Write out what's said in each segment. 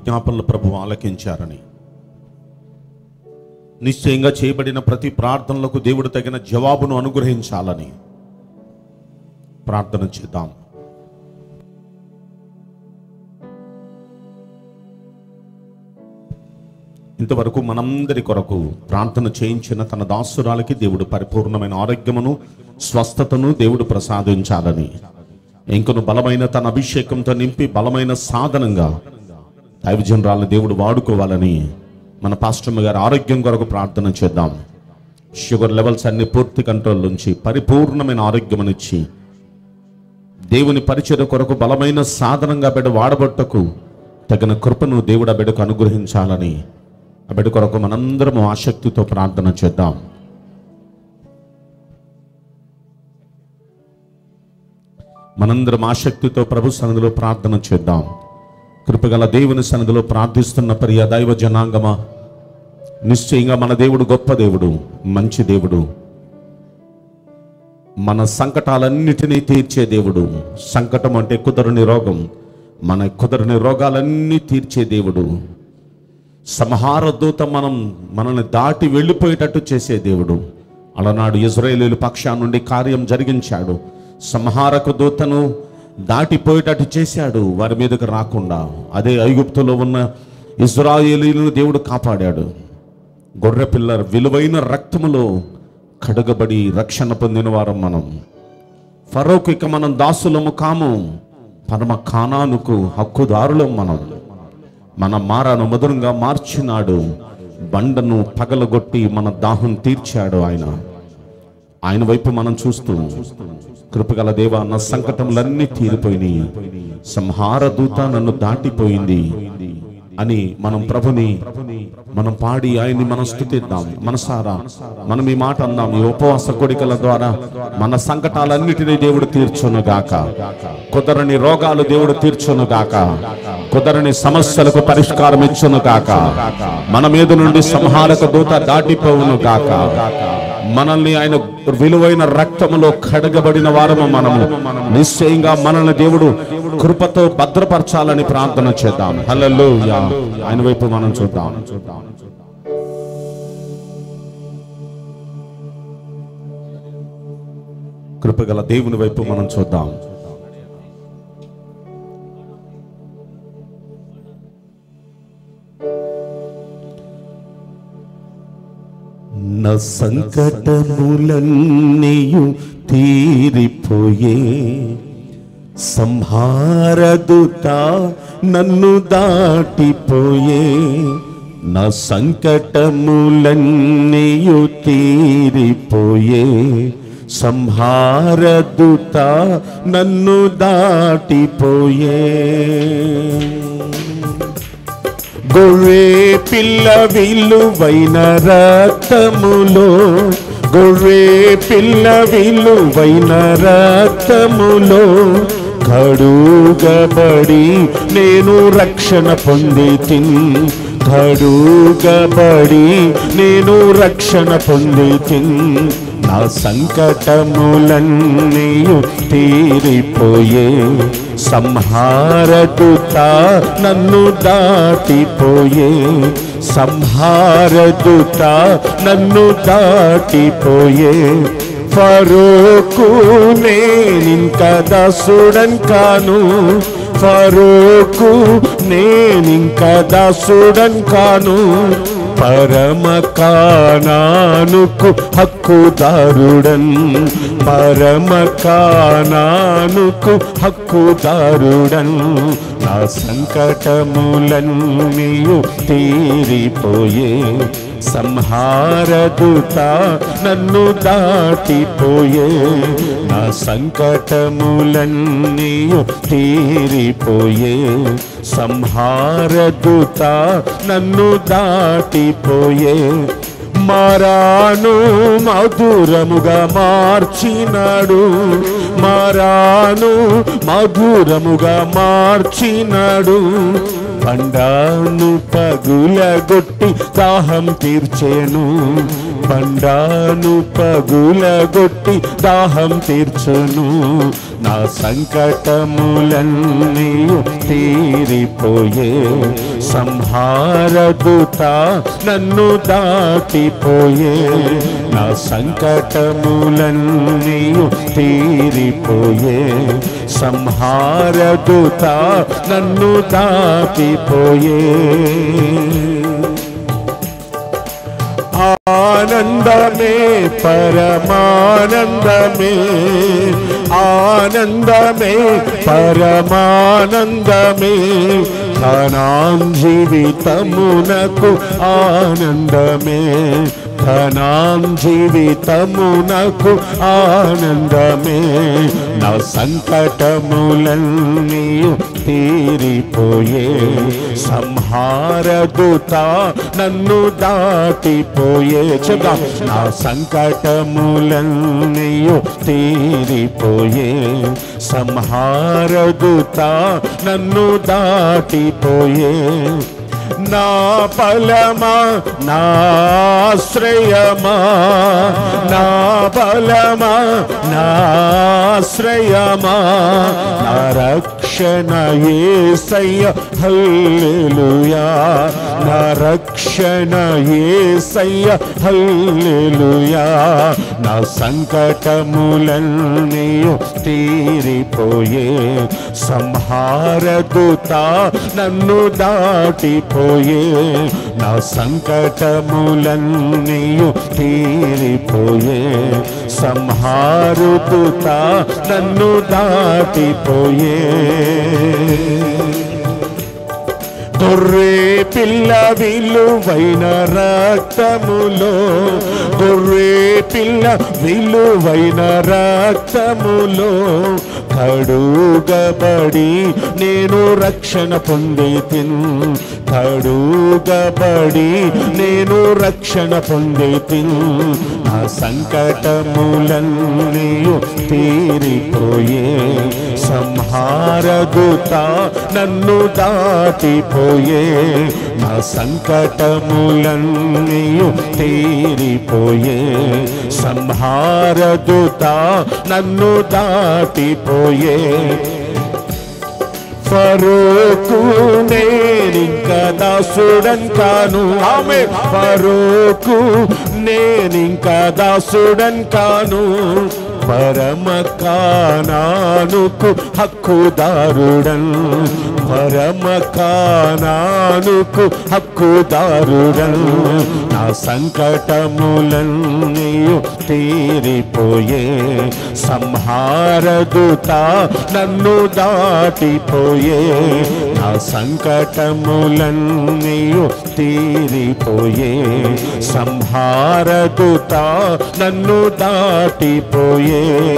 విజ్ఞాపనలు ప్రభు ఆలకించారని నిశ్చయంగా చేయబడిన ప్రతి ప్రార్థనలకు దేవుడు తగిన జవాబును అనుగ్రహించాలని ప్రార్థన చేద్దాం ఇంతవరకు మనందరి కొరకు ప్రార్థన చేయించిన తన దాసురాలకి దేవుడు పరిపూర్ణమైన ఆరోగ్యమును స్వస్థతను దేవుడు ప్రసాదించాలని ఇంకను బలమైన తన అభిషేకంతో నింపి బలమైన సాధనంగా దైవజనరాలను దేవుడు వాడుకోవాలని మన పాస్టమ్మ గారి ఆరోగ్యం కొరకు ప్రార్థన చేద్దాం షుగర్ లెవెల్స్ అన్ని పూర్తి కంట్రోల్ నుంచి పరిపూర్ణమైన ఆరోగ్యమునిచ్చి దేవుని పరిచయ కొరకు బలమైన సాధనంగా బిడ్డ వాడబట్టకు తగిన కృపను దేవుడు ఆ బిడ్డకు అనుగ్రహించాలని ఆ బిడ్డ కొరకు మనందరం ఆసక్తితో ప్రార్థన చేద్దాం మనందరం ఆసక్తితో ప్రభు సన్నిధిలో ప్రార్థన చేద్దాం కృపగల దేవుని సన్నిధిలో ప్రార్థిస్తున్న ప్రియ దైవ జనాంగమా నిశ్చయంగా మన దేవుడు గొప్ప దేవుడు మంచి దేవుడు మన సంకటాలన్నిటినీ తీర్చే దేవుడు సంకటం అంటే కుదరని రోగం మన కుదరని రోగాలన్నీ తీర్చే దేవుడు సంహార దూత మనం మనల్ని దాటి వెళ్ళిపోయేటట్టు చేసే దేవుడు అలనాడు ఇజ్రాయేలీల పక్షా నుండి కార్యం జరిగించాడు సంహారక దూతను దాటిపోయేటట్టు చేశాడు వారి మీదకు రాకుండా అదే ఐగుప్తులో ఉన్న ఇజ్రాయేలీలను దేవుడు కాపాడాడు గొర్రెపిల్ల విలువైన రక్తములో కడగబడి రక్షణ పొందిన వారం మనం ఫరోకు ఇక మనం దాసులము కాము పరమ కానానుకు హక్కుదారులం మనం మన మారాను మధురంగా మార్చినాడు బండను పగలగొట్టి మన దాహం తీర్చాడు ఆయన ఆయన వైపు మనం చూస్తూ కృపగల దేవ నా సంకటములన్నీ తీరిపోయినాయి సంహార దూత నన్ను దాటిపోయింది అని మనం ప్రభుని మనం పాడి ఆయన్ని మనం స్థుతిద్దాం మనసారా మనం ఈ మాట అందాం ఈ ఉపవాస కోడికల ద్వారా మన సంకటాలన్నిటినీ దేవుడు తీర్చును గాక కుదరని రోగాలు దేవుడు తీర్చును గాక కుదరని సమస్యలకు పరిష్కారం ఇచ్చును గాక మన మీద నుండి సంహారక దూత దాటిపోవును గాక మనల్ని ఆయన విలువైన రక్తములో కడగబడిన వారము మనము నిశ్చయంగా మనల్ని దేవుడు కృపతో భద్రపరచాలని ప్రార్థన చేద్దాం హల్లెలూయా ఆయన వైపు మనం చూద్దాం కృపగల దేవుని వైపు మనం చూద్దాం నా సంకటములన్నీయు తీరిపోయే సంహారదుత నన్ను దాటిపోయే నా సంకటములన్నీయు తీరిపోయే సంహారదుత నన్ను దాటిపోయే గొర్రె పిల్ల విలువైన రక్తములో గొర్రె పిల్ల విలువైన రక్తములో కడుగబడి నేను రక్షణ పొంది తిన్ కడుగబడి నేను రక్షణ పొంది తిన్ నా సంకటములన్నీయు తీరిపోయే సంహారదుత నన్ను దాటిపోయే సంహారదుత నన్ను దాటిపోయే ఫరోకు నేనింక దాసుడన్ కాను ఫరోకు నేనింక దాసుడన్ కాను పరమ కానానుకు హక్కుదారుడన్ పరమ కానానుకు హక్కుదారుడన్ నా సంకటములన్నీయు తీరిపోయే సంహారదుత నన్ను దాటిపోయే నా సంకటములన్నీయు తీరిపోయే సంహారదుత నన్ను దాటిపోయే మారాను మధురముగా మార్చినాడు మారాను మధురముగా మార్చినాడు పండాను పగులగొట్టి దాహం తీర్చేను బండాను పగులగొట్టి దాహం తీర్చును నా సంకటములన్నీ తీరిపోయే సంహారదుత నన్ను దాటిపోయే నా సంకటములన్నీ తీరిపోయే సంహారదుత నన్ను దాటిపోయే ఆనందమే పరమానందమే ఆనందమే పరమానందమే ధనాం జీవితమునకు ఆనందమే ధనాం జీవితమునకు ఆనందమే నా సంకటములన్నీ తీరిపోయే సంహారదుత నన్ను దాటిపోయే చెప్దాం నా సంకటములన్నీ తీరిపోయే సంహారదుత నన్ను దాటిపోయే నా బలమా నా ఆశ్రయమా నా బలమా నా ఆశ్రయమా నా రక్షణ ఏసయ్య హల్లెలూయా నా రక్షణ ఏసయ్య హల్లెలూయా నా సంకటములన్నీ తీరిపోయే సంహారదుత నన్ను దాటిపోయే నా సంకటములన్నీ తీరిపోయే సంహారుతుత నన్ను దాటిపోయే గొర్రె పిల్ల విలువైన రక్తములో గొర్రె పిల్ల విలువైన రక్తములో కడుగబడి నేను రక్షణ పొంది తిన్ కడుగబడి నేను రక్షణ పొంది తిన్ నా సంకటములన్నీ తీరిపోయే సంహారదుత నన్ను దాటిపోయే నా సంకటములన్నీ తీరిపోయే సంహారదుత నన్ను దాటిపోయే ఫరోకు నేనింక దాసుడన్ కాను ఆమె ఫరోకు నేనింక దాసుడన్ కాను పరమ కానానుకు హక్కుదారుడన్ పరమ కానానుకు హక్కుదారుడన్ నా సంకటములన్నీ తీరిపోయే సంహారదుత నన్ను దాటిపోయే నా సంకటములన్నీ తీరిపోయే సంహారదుత నన్ను దాటిపోయే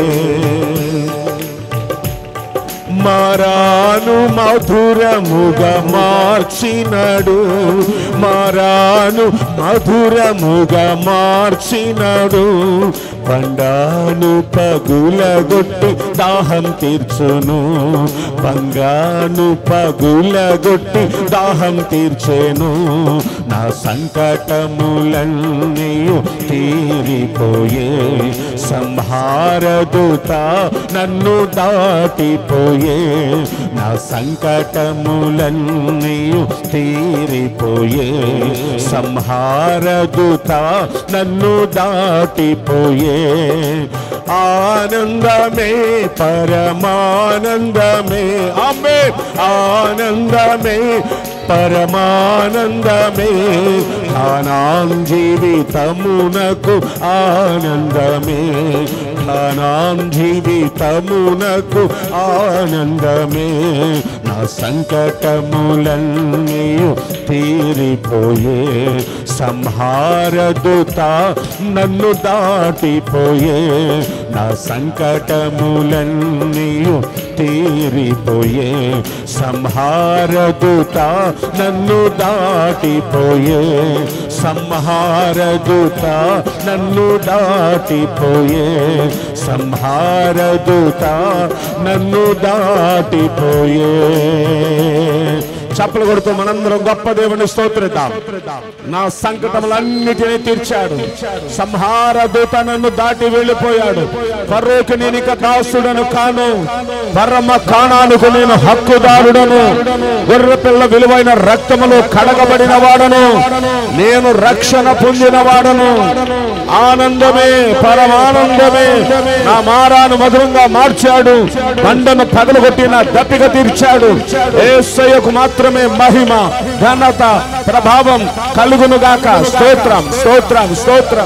మారాను మధురముగా మార్చినడు మారాను మధురముగా మార్చినడు పండాను పగులగొట్టి దాహం తీర్చును పంగాను పగులగొట్టి దాహం తీర్చెను నా సంకటములన్నీ తీరిపోయే సంహారదుత నన్ను దాటిపోయే నా సంకటములన్నీ తీరిపోయే సంహారదుత నన్ను దాటిపోయే ఆనందమే పరమానందమే అమ్మే ఆనందమే పరమానందమే ఆనాం జీవితమునకు ఆనందమే ఆనాం జీవితమునకు ఆనందమే నా సంకటములన్నీ తీరిపోయే సంహారదుత నన్ను దాటిపోయే నా సంకటములన్నీ తీరిపోయే సంహారదుత నన్ను దాటిపోయే సంహారదుత నన్ను దాటిపోయే సంహారదుత నన్ను దాటిపోయే చప్పలు కొడుతూ మనందరం గొప్ప దేవుని స్తోత్రిద్దాం నా సంకటములన్నిటినీ తీర్చాడు సంహార దూత నన్ను దాటి వెళ్ళిపోయాడు ఫరోకి నేను ఇక దాసుడను కాను పరమ కాణానికి నేను హక్కుదారుడను గొర్రె పిల్ల విలువైన రక్తములో కడగబడిన వాడను నేను రక్షణ పొందిన వాడను ఆనందమే పరమానందమే నా మారాను మధురంగా మార్చాడు బండను పగలగొట్టి నా దప్పిక తీర్చాడు ఏసయ్యకు మాత్రమే మహిమ ఘనత ప్రభావం కలుగును గాక స్తోత్రం స్తోత్రం స్తోత్రం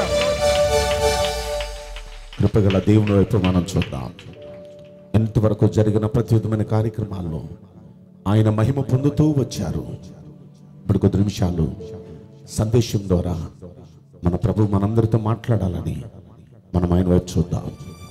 కృపగల దేవుని వైపు మనం చూద్దాం ఎంతవరకు జరిగిన ప్రతి విధమైన కార్యక్రమాల్లో ఆయన మహిమ పొందుతూ వచ్చారు ఇప్పుడు కొద్ది నిమిషాలు సందేశం ద్వారా మన ప్రభు మనందరితో మాట్లాడాలని మనం ఆయన వైపు చూద్దాం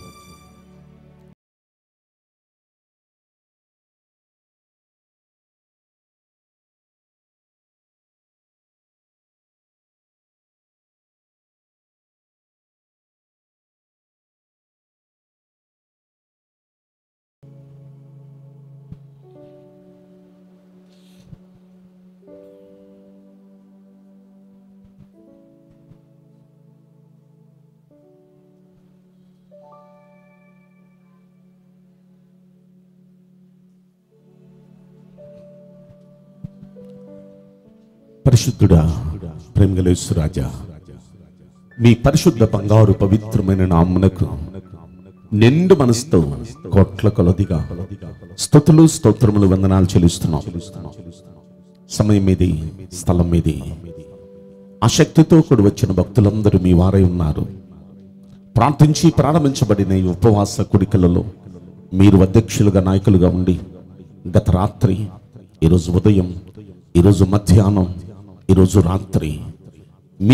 పరిశుద్ధుడా ప్రేమగలేసు రాజా మీ పరిశుద్ధ బంగారు పవిత్రమైన నామునకు నిండు మనసుతో కోట్ల కొలదిగా స్థుతులు స్తోత్రములు వందనాలు చెల్లిస్తున్నాం సమయం మీది స్థలం మీది ఆసక్తితో కూడి వచ్చిన భక్తులందరూ మీ వారై ఉన్నారు ప్రార్థించి ప్రారంభించబడిన ఈ ఉపవాస కుడికలలో మీరు అధ్యక్షులుగా నాయకులుగా ఉండి గత రాత్రి ఈరోజు ఉదయం ఈరోజు మధ్యాహ్నం ఈరోజు రాత్రి మీ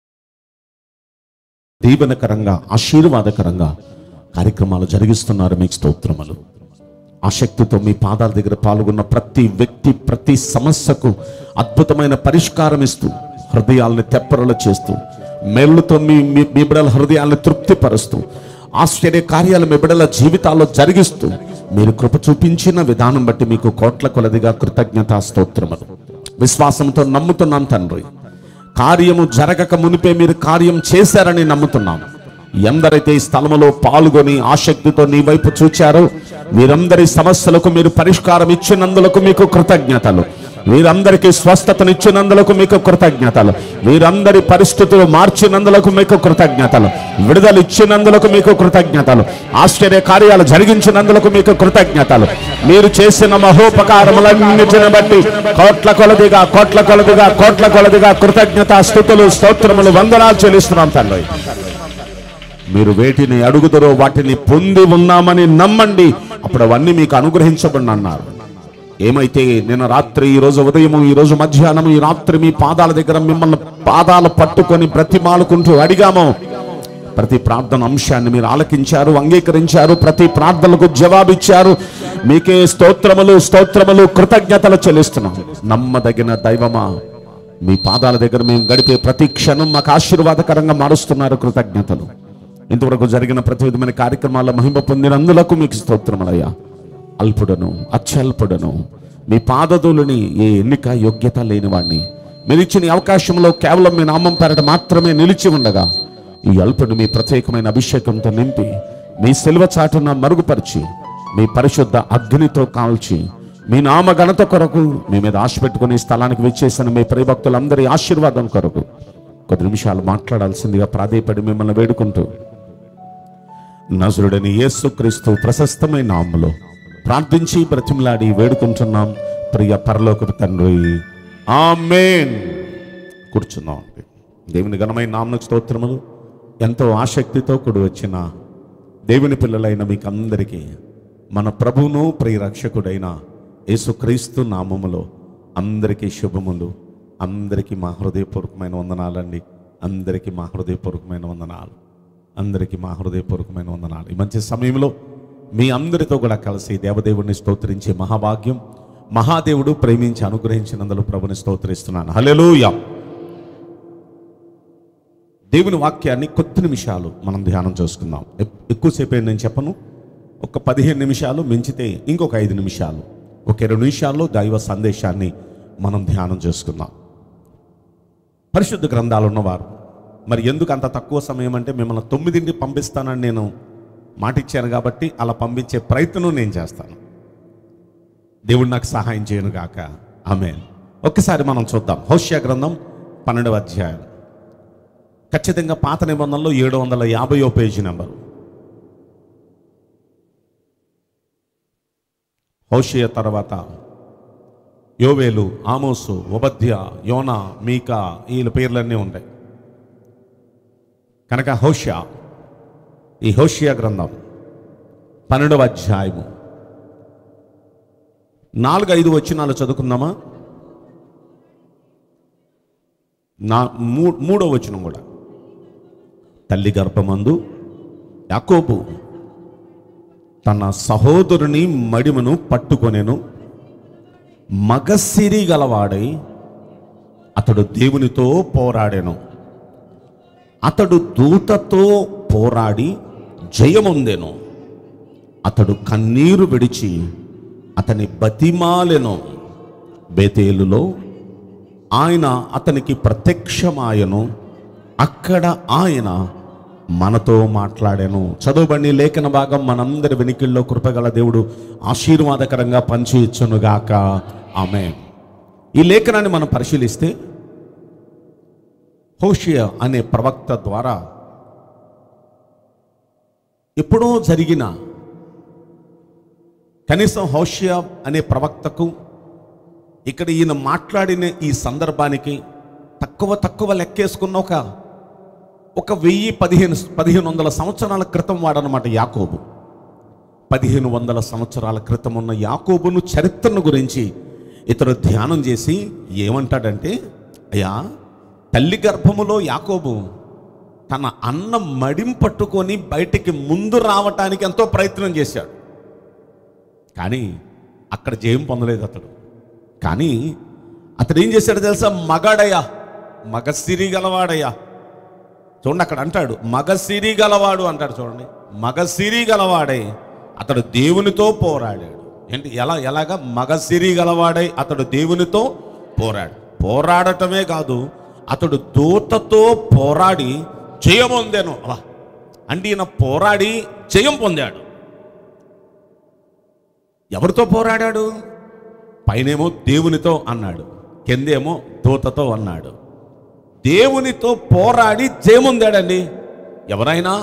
దీవెనకరంగా ఆశీర్వాదకరంగా కార్యక్రమాలు జరిగిస్తున్నారు మీకు స్తోత్రములు ఆసక్తితో మీ పాదాల దగ్గర పాల్గొన్న ప్రతి వ్యక్తి ప్రతి సమస్యకు అద్భుతమైన పరిష్కారం ఇస్తూ హృదయాలను తెప్పరలు చేస్తూ మేళ్ళతో మీ మీ మీ బిడ్డల హృదయాలను తృప్తిపరుస్తూ ఆశ్చర్య కార్యాలు మీ బిడ్డల జీవితాల్లో జరిగిస్తూ మీరు కృప చూపించిన విధానం బట్టి మీకు కోట్ల కొలదిగా కృతజ్ఞతా స్తోత్రములు విశ్వాసంతో నమ్ముతున్నాం తండ్రి కార్యము జరగక మునిపే మీరు కార్యం చేశారని నమ్ముతున్నాం ఎందరైతే ఈ స్థలములో పాల్గొని ఆసక్తితో నీ వైపు చూచారో వీరందరి సమస్యలకు మీరు పరిష్కారం ఇచ్చినందులకు మీకు కృతజ్ఞతలు వీరందరికీ స్వస్థతనిచ్చినందులకు మీకు కృతజ్ఞతలు వీరందరి పరిస్థితులు మార్చినందులకు మీకు కృతజ్ఞతలు విడుదల ఇచ్చినందులకు మీకు కృతజ్ఞతలు ఆశ్చర్య కార్యాలు జరిగించినందులకు మీకు కృతజ్ఞతలు మీరు చేసిన మహోపకారములన్నిటిని బట్టి కోట్ల కొలదిగా కోట్ల కొలదిగా కోట్ల కొలదిగా కృతజ్ఞత స్థుతులు స్తోత్రములు వందనాలు చెల్లిస్తున్నాం తండ్రి మీరు వేటిని అడుగుదరో వాటిని పొంది ఉన్నామని నమ్మండి అప్పుడు అవన్నీ మీకు అనుగ్రహించబడి అన్నారు ఏమైతే నిన్న రాత్రి ఈ రోజు ఉదయం ఈ రోజు మధ్యాహ్నం ఈ రాత్రి మీ పాదాల దగ్గర మిమ్మల్ని పాదాలు పట్టుకొని బ్రతిమాలుకుంటూ అడిగామో ప్రతి ప్రార్థన అంశాన్ని మీరు ఆలకించారు అంగీకరించారు ప్రతి ప్రార్థనలకు జవాబిచ్చారు మీకే స్తోత్రములు స్తోత్రములు కృతజ్ఞతలు చెల్లిస్తున్నాం నమ్మదగిన దైవమా మీ పాదాల దగ్గర మేము గడిపే ప్రతి క్షణం మాకు ఆశీర్వాదకరంగా మారుస్తున్నారు కృతజ్ఞతలు ఇంతవరకు జరిగిన ప్రతి విధమైన కార్యక్రమాల్లో మహిమ పొందినందులకు మీకు స్తోత్రములయ్యా అల్పుడను అత్యల్పుడను మీ పాదదులని ఏ ఎన్నిక యోగ్యత లేనివాడిని మీరు ఇచ్చిన ఈ అవకాశంలో కేవలం మీ నామం పేరట మాత్రమే నిలిచి ఉండగా ఈ అల్పుడు మీ ప్రత్యేకమైన అభిషేకంతో నింపి మీ సెలవ చాటున మరుగుపరిచి మీ పరిశుద్ధ అగ్నితో కాల్చి మీ నామ ఘనత కొరకు మీ మీద ఆశ పెట్టుకుని ఈ స్థలానికి విచ్చేసిన మీ ప్రియభక్తులందరి ఆశీర్వాదం కొరకు కొద్ది నిమిషాలు మాట్లాడాల్సిందిగా ప్రాధేయపడి మిమ్మల్ని వేడుకుంటూ నజరుడని యేసుక్రీస్తు ప్రశస్తమైన నామములో ప్రార్థించి బ్రతిమలాడి వేడుకుంటున్నాం ప్రియ పరలోకపు తండ్రి ఆమేన్ కూర్చున్నాం దేవుని ఘనమైన నామకు స్తోత్రములు ఎంతో ఆసక్తితో కూడి వచ్చిన దేవుని పిల్లలైన మీకు అందరికీ మన ప్రభువును ప్రియ రక్షకుడైన యేసుక్రీస్తు నామములో అందరికీ శుభములు అందరికీ మా హృదయపూర్వకమైన వందనాలండి అందరికీ మా హృదయపూర్వకమైన వందనాలు అందరికీ మా హృదయపూర్వకమైన వందనాలు ఈ మంచి సమయంలో మీ అందరితో కూడా కలిసి దేవదేవుడిని స్తోత్రించే మహాభాగ్యం మహాదేవుడు ప్రేమించి అనుగ్రహించినందుకు ప్రభుని స్తోత్రిస్తున్నాను హల్లెలూయా దేవుని వాక్యాన్ని కొద్ది నిమిషాలు మనం ధ్యానం చేసుకుందాం ఎక్- ఎక్కువసేపు ఏం నేను చెప్పను ఒక పదిహేను నిమిషాలు మించితే ఇంకొక ఐదు నిమిషాలు ఒక రెండు నిమిషాల్లో దైవ సందేశాన్ని మనం ధ్యానం చేసుకుందాం పరిశుద్ధ గ్రంథాలు ఉన్నవారు మరి ఎందుకు అంత తక్కువ సమయం అంటే మిమ్మల్ని తొమ్మిదింటి పంపిస్తానని నేను మాట ఇచ్చాను కాబట్టి అలా పంపించే ప్రయత్నం నేను చేస్తాను దేవుడు నాకు సహాయం చేయను గాక ఆమె ఒక్కసారి మనం చూద్దాం హోష్య గ్రంథం పన్నెండవ అధ్యాయం ఖచ్చితంగా పాత నిబంధనలో ఏడు వందల యాభయో పేజీ నెంబరు హోషియ తర్వాత యోవేలు ఆమోసు ఉపధ్య యోనా మీకా వీళ్ళ పేర్లన్నీ ఉంటాయి కనుక హోషియా ఈ హోషియా గ్రంథం పన్నెండవ అధ్యాయము నాలుగు ఐదు వచ్చినాలు చదువుకుందామా నా మూ మూడో వచనం కూడా తల్లి గర్భమందు యాకోబు తన సహోదరుని మడిమను పట్టుకొనెను మగసిరి గలవాడై అతడు దేవునితో పోరాడెను అతడు దూతతో పోరాడి జయముందెను అతడు కన్నీరు విడిచి అతని బతిమాలెను బేతేలులో ఆయన అతనికి ప్రత్యక్షమాయను అక్కడ ఆయన మనతో మాట్లాడాను చదువుబడి లేఖన భాగం మనందరి వెనికిల్లో కృపగల దేవుడు ఆశీర్వాదకరంగా పంచిచ్చునుగాక ఆమె ఈ లేఖనాన్ని మనం పరిశీలిస్తే హోషియా అనే ప్రవక్త ద్వారా ఎప్పుడో జరిగిన కనీసం హోషియా అనే ప్రవక్తకు ఇక్కడ ఈయన మాట్లాడిన ఈ సందర్భానికి తక్కువ తక్కువ లెక్కేసుకున్న ఒక ఒక వెయ్యి పదిహేను పదిహేను వందల సంవత్సరాల క్రితం వాడనమాట యాకోబు పదిహేను వందల సంవత్సరాల క్రితం ఉన్న యాకోబును చరిత్రను గురించి ఇతడు ధ్యానం చేసి ఏమంటాడంటే అయ్యా తల్లి గర్భములో యాకోబు తన అన్న మడిం పట్టుకొని బయటికి ముందు రావటానికి ఎంతో ప్రయత్నం చేశాడు కానీ అక్కడ జయం పొందలేదు అతడు కానీ అతడు ఏం చేశాడు తెలుసా మగాడయ్యా మగసిరి గలవాడయ్యా చూడండి అక్కడ అంటాడు మగసిరి గలవాడు అంటాడు చూడండి మగసిరి గలవాడై అతడు దేవునితో పోరాడాడు ఏంటి ఎలా ఎలాగా మగసిరి గలవాడై అతడు దేవునితో పోరాడు పోరాడటమే కాదు అతడు దూతతో పోరాడి జయం పొందాను అలా అంటే ఈయన పోరాడి జయం పొందాడు ఎవరితో పోరాడాడు పైనేమో దేవునితో అన్నాడు కిందేమో దూతతో అన్నాడు దేవునితో పోరాడి జయముందాడండి ఎవరైనా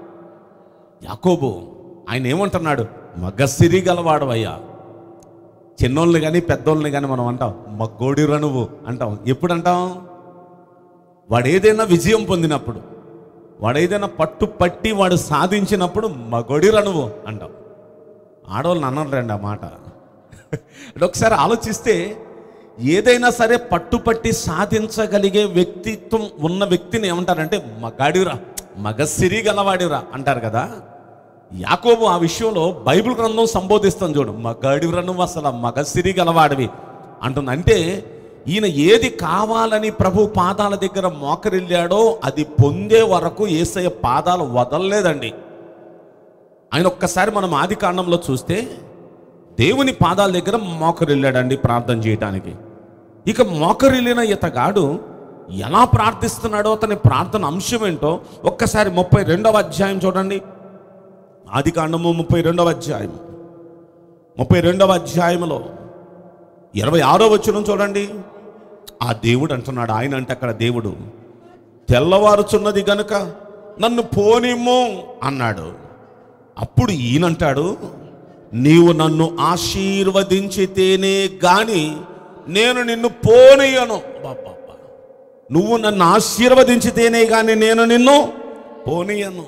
యాకోబు ఆయన ఏమంటున్నాడు మగసిరి గలవాడవయ్యా చిన్నోళ్ళని కానీ పెద్దోళ్ళని కానీ మనం అంటాం మగ్గోడిరా నువ్వు అంటాం ఎప్పుడు అంటాం వాడు ఏదైనా విజయం పొందినప్పుడు వాడు ఏదైనా పట్టు పట్టి వాడు సాధించినప్పుడు మగోడిరా నువ్వు అంటాం ఆడవాళ్ళని అన్నారండి ఆ మాట అంటే ఒకసారి ఆలోచిస్తే ఏదైనా సరే పట్టుపట్టి సాధించగలిగే వ్యక్తిత్వం ఉన్న వ్యక్తిని ఏమంటారంటే మగాడిరా మగసిరి గలవాడిరా అంటారు కదా యాకోబు ఆ విషయంలో బైబిల్ గ్రంథం సంబోధిస్తాం చూడు మగాడిరా నువ్వు అసలు మగసిరి గలవాడివి అంటుంది అంటే ఈయన ఏది కావాలని ప్రభు పాదాల దగ్గర మోకరిల్లాడో అది పొందే వరకు ఏసయ్య పాదాలు వదలలేదండి ఆయన ఒక్కసారి మనం ఆది కాండంలో చూస్తే దేవుని పాదాల దగ్గర మోకరిల్లాడండి ప్రార్థన చేయడానికి ఇక మోకరిల్లిన ఇతగాడు ఎలా ప్రార్థిస్తున్నాడో అతని ప్రార్థన అంశం ఏంటో ఒక్కసారి ముప్పై రెండవ అధ్యాయం చూడండి ఆది కాండము ముప్పై రెండవ అధ్యాయం ముప్పై రెండవ అధ్యాయంలో ఇరవై ఆరో వచనం చూడండి ఆ దేవుడు అంటున్నాడు ఆయన అంటే అక్కడ దేవుడు తెల్లవారుచున్నది గనుక నన్ను పోనిమ్ము అన్నాడు అప్పుడు ఈయనంటాడు నీవు నన్ను ఆశీర్వదించితేనే గాని నేను నిన్ను పోనీయను అబ్బబ్బబ్బా. నువ్వు నన్ను ఆశీర్వదించితేనే గాని నేను నిన్ను పోనీయను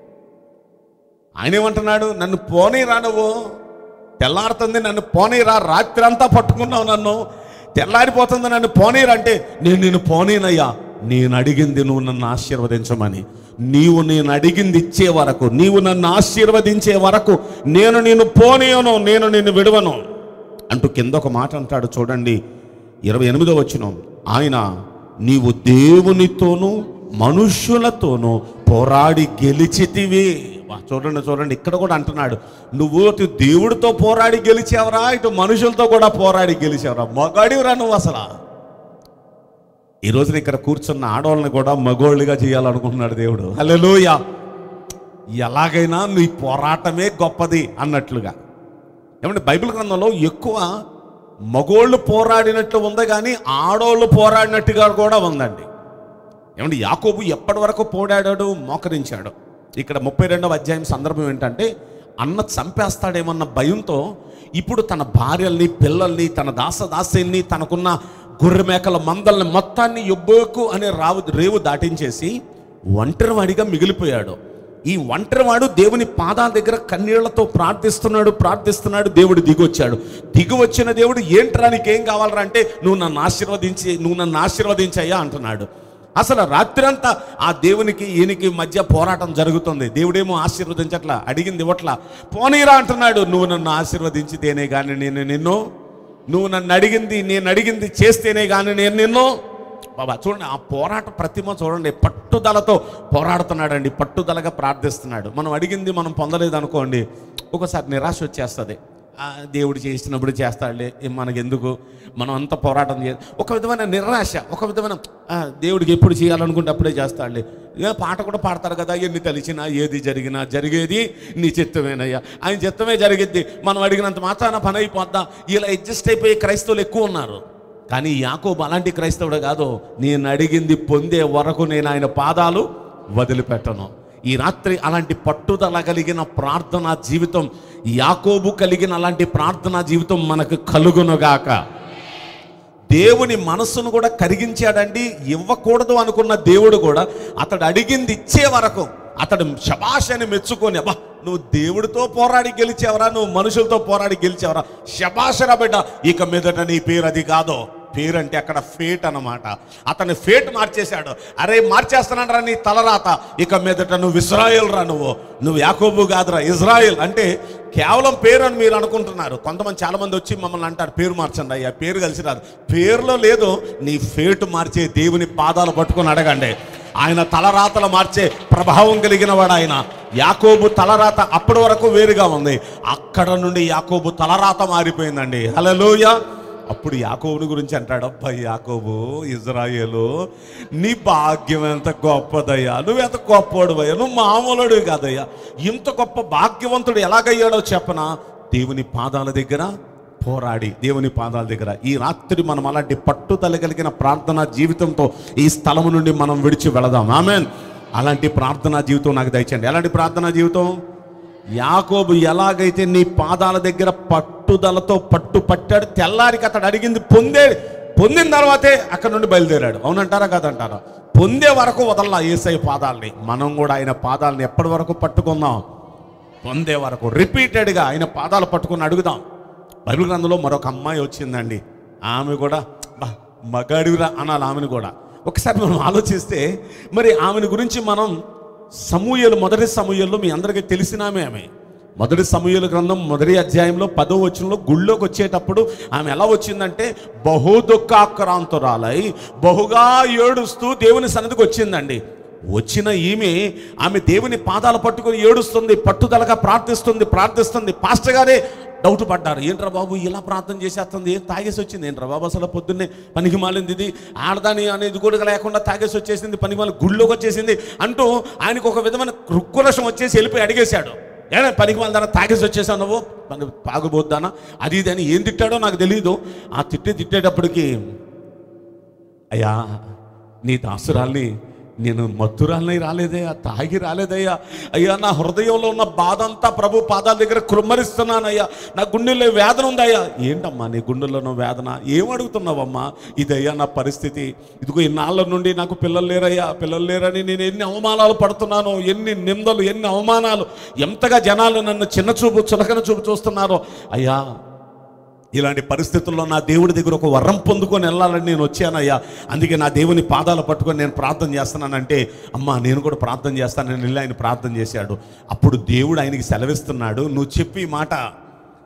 ఆయన ఏమంటున్నాడు నన్ను పోనీరా నువ్వు తెల్లారుతుంది నన్ను పోనీరా రాత్రి అంతా పట్టుకున్నావు నన్ను తెల్లారిపోతుంది నన్ను పోనీరా అంటే నేను నిన్ను పోనీనయ్యా నేను అడిగింది నువ్వు నన్ను ఆశీర్వదించమని నీవు నేను అడిగింది ఇచ్చే వరకు నీవు నన్ను ఆశీర్వదించే వరకు నేను నిన్ను పోనీయను నేను నిన్ను విడవను అంటూ కింద ఒక మాట అంటాడు చూడండి ఇరవై ఎనిమిదో వచ్చిన ఆయన నీవు దేవునితోనూ మనుష్యులతోనూ పోరాడి గెలిచితివి వా, చూడండి చూడండి ఇక్కడ కూడా అంటున్నాడు నువ్వు అటు దేవుడితో పోరాడి గెలిచావరా ఇటు మనుషులతో కూడా పోరాడి గెలిచావరా మగాడివరా నువ్వు అసలు ఈ రోజున ఇక్కడ కూర్చున్న ఆడవాళ్ళని కూడా మగోళ్ళుగా చేయాలనుకుంటున్నాడు దేవుడు హల్లెలూయా ఎలాగైనా నీ పోరాటమే గొప్పది అన్నట్లుగా ఏమంటే బైబిల్ గ్రంథంలో ఎక్కువ మగోళ్ళు పోరాడినట్లు ఉంది కానీ ఆడోళ్ళు పోరాడినట్టుగా కూడా ఉందండి ఏమంటే యాకోబు ఎప్పటి వరకు పోరాడాడు మోకరించాడు ఇక్కడ ముప్పై రెండవ అధ్యాయం సందర్భం ఏంటంటే అన్న చంపేస్తాడేమన్న భయంతో ఇప్పుడు తన భార్యల్ని పిల్లల్ని తన దాసదాసీల్ని తనకున్న గొర్రె మేకల మందల్ని మొత్తాన్ని యొబ్బోకు అనే రావు రేవు దాటించేసి ఒంటరివాడిగా మిగిలిపోయాడు ఈ ఒంటరివాడు దేవుని పాదాల దగ్గర కన్నీళ్లతో ప్రార్థిస్తున్నాడు ప్రార్థిస్తున్నాడు దేవుడు దిగొచ్చాడు దిగి వచ్చిన దేవుడు ఏంట్రా నీకేం కావాలరా అంటే నువ్వు నన్ను ఆశీర్వదించి నువ్వు నన్ను ఆశీర్వదించయ్యా అంటున్నాడు అసలు రాత్రంతా ఆ దేవునికి ఈయనకి మధ్య పోరాటం జరుగుతుంది దేవుడేమో ఆశీర్వదించట్లా అడిగింది ఇవ్వట్లా పోనీరా అంటున్నాడు నువ్వు నన్ను ఆశీర్వదించితేనే కానీ నేను నిన్ను నువ్వు నన్ను అడిగింది నేను అడిగింది చేస్తేనే కానీ నేను నిన్ను బాబా చూడండి ఆ పోరాట ప్రతిమ చూడండి పట్టుదలతో పోరాడుతున్నాడండి పట్టుదలగా ప్రార్థిస్తున్నాడు మనం అడిగింది మనం పొందలేదు అనుకోండి ఒకసారి నిరాశ వచ్చేస్తుంది ఆ, దేవుడు చేసినప్పుడు చేస్తాడులే ఏ మనకెందుకు మనం అంత పోరాటం చే ఒక విధమైన నిరాశ ఒక విధమైన ఆ, దేవుడికి ఎప్పుడు చేయాలనుకుంటే అప్పుడే చేస్తాడులే ఏ పాట కూడా పాడతారు కదా ఎన్ని తెలిసినా ఏది జరిగినా జరిగేది నీ చిత్తమేనయ్యా ఆయన చిత్తమే జరిగిద్ది మనం అడిగినంత మాత్రాన పని అయిపోద్దా ఇలా అడ్జస్ట్ అయిపోయి క్రైస్తవులు ఎక్కువ ఉన్నారు కానీ యాకోబు అలాంటి క్రైస్తవుడు కాదు నేను అడిగింది పొందే వరకు నేను ఆయన పాదాలు వదిలిపెట్టను ఈ రాత్రి అలాంటి పట్టుదల కలిగిన ప్రార్థనా జీవితం యాకోబు కలిగిన అలాంటి ప్రార్థనా జీవితం మనకు కలుగునుగాక దేవుని మనస్సును కూడా కరిగించాడండి ఇవ్వకూడదు అనుకున్న దేవుడు కూడా అతడు అడిగింది ఇచ్చే వరకు అతడు శబాష్ అని మెచ్చుకొని అబ్బా నువ్వు దేవుడితో పోరాడి గెలిచావరా నువ్వు మనుషులతో పోరాడి గెలిచావరా శబాషరా బిడ్డ ఇక మీదట నీ పేరు అది కాదో పేరు అంటే అక్కడ ఫేట్ అన్నమాట అతని ఫేట్ మార్చేశాడు అరే మార్చేస్తున్నాడరా నీ తలరాత ఇక మీదట నువ్వు ఇజ్రాయెల్ రా నువ్వు నువ్వు యాకోబు కాదురా ఇజ్రాయెల్ అంటే కేవలం పేరు అని మీరు అనుకుంటున్నారు కొంతమంది చాలా మంది వచ్చి మమ్మల్ని అంటారు పేరు మార్చండి అయ్యా పేరు కలిసి రాదు పేరులో లేదు నీ ఫేటు మార్చే దేవుని పాదాలు పట్టుకొని అడగండి ఆయన తలరాతలు మార్చే ప్రభావం కలిగిన వాడు ఆయన యాకోబు తలరాత అప్పటి వరకు వేరుగా ఉంది అక్కడ నుండి యాకోబు తలరాత మారిపోయిందండి హలోయ అప్పుడు యాకోబుని గురించి అంటాడు అబ్బాయి యాకోబు ఇజ్రాయేలు నీ భాగ్యం ఎంత గొప్పదయ్యా నువ్వు ఎంత గొప్పవాడు అయ్యా నువ్వు మామూలుడు కాదయ్యా ఇంత గొప్ప భాగ్యవంతుడు ఎలాగయ్యాడో చెప్పనా దేవుని పాదాల దగ్గర పోరాడి దేవుని పాదాల దగ్గర ఈ రాత్రి మనం అలాంటి పట్టుదల కలిగిన ప్రార్థనా జీవితంతో ఈ స్థలము నుండి మనం విడిచి వెళదాం ఆమెన్ అలాంటి ప్రార్థనా జీవితం నాకు దయచండి ఎలాంటి ప్రార్థనా జీవితం యాకోబు ఎలాగైతే నీ పాదాల దగ్గర పట్టుదలతో పట్టు పట్టాడు తెల్లారికి అతడు అడిగింది పొందే పొందిన తర్వాతే అక్కడ నుండి బయలుదేరాడు అవునంటారా కాదంటారా పొందే వరకు వదల్లా ఏసై పాదాలని మనం కూడా ఆయన పాదాలని ఎప్పటి వరకు పట్టుకుందాం పొందే వరకు రిపీటెడ్గా ఆయన పాదాలు పట్టుకుని అడుగుదాం బైబిల్ గ్రంథంలో మరొక అమ్మాయి వచ్చిందండి ఆమె కూడా బా మగాడివిరా అనాలి ఆమెను కూడా ఒకసారి మనం ఆలోచిస్తే మరి ఆమెను గురించి మనం సమూహలు మొదటి సమూహల్లో మీ అందరికీ తెలిసినామే ఆమె మొదటి సమూహల గ్రంథం మొదటి అధ్యాయంలో పదో వచనంలో గుళ్ళోకి వచ్చేటప్పుడు ఆమె ఎలా వచ్చిందంటే బహు దుఃఖాక్రాంతురాలై బహుగా ఏడుస్తూ దేవుని సన్నిధికి వచ్చిందండి వచ్చిన ఈమె ఆమె దేవుని పాదాలు పట్టుకొని ఏడుస్తుంది పట్టుదలగా ప్రార్థిస్తుంది ప్రార్థిస్తుంది పాస్టర్ గారే డౌట్ పడ్డారు ఏంట్రా బాబు ఇలా ప్రార్థన చేసేస్తుంది ఏం తాగేసి వచ్చింది ఏంట్రా బాబు అసలు పొద్దున్నే పనికి మాలింది ఇది ఆడదాని అనేది కూడా లేకుండా తాగేసి వచ్చేసింది పనికి మాలి గుళ్ళోకి వచ్చేసింది అంటూ ఆయనకు ఒక విధమైన కృక్కురసం వచ్చేసి వెళ్ళిపోయి అడిగేశాడు ఏనా పనికి వాళ్ళ తాగేసి వచ్చేసావు నువ్వు మన తాగుబోద్దానా అది ఇది అని ఏం తిట్టాడో నాకు తెలియదు ఆ తిట్టి తిట్టేటప్పటికి అయ్యా నీ దాసురాల్ని నేను మత్తురాల్ని రాలేదయ్యా తాగి రాలేదయ్యా అయ్యా నా హృదయంలో ఉన్న బాధ అంతా ప్రభు పాదాల దగ్గర కృమ్మరిస్తున్నానయ్యా నా గుండెల్లో వేదన ఉందయ్యా ఏంటమ్మా నీ గుండెల్లో ఉన్న వేదన ఏం అడుగుతున్నావమ్మా ఇదయ్యా నా పరిస్థితి ఇదిగో ఇన్నాళ్ళ నుండి నాకు పిల్లలు లేరయ్యా పిల్లలు లేరని నేను ఎన్ని అవమానాలు పడుతున్నాను ఎన్ని నిందలు ఎన్ని అవమానాలు ఎంతగా జనాలు నన్ను చిన్న చూపు చులకన చూపు చూస్తున్నారో అయ్యా ఇలాంటి పరిస్థితుల్లో నా దేవుడి దగ్గర ఒక వరం పొందుకొని వెళ్ళాలని నేను వచ్చానయ్యా అందుకే నా దేవుని పాదాలు పట్టుకొని నేను ప్రార్థన చేస్తున్నానంటే అమ్మా నేను కూడా ప్రార్థన చేస్తానని వెళ్ళి ఆయన ప్రార్థన చేశాడు అప్పుడు దేవుడు ఆయనకి సెలవిస్తున్నాడు నువ్వు చెప్పి ఈ మాట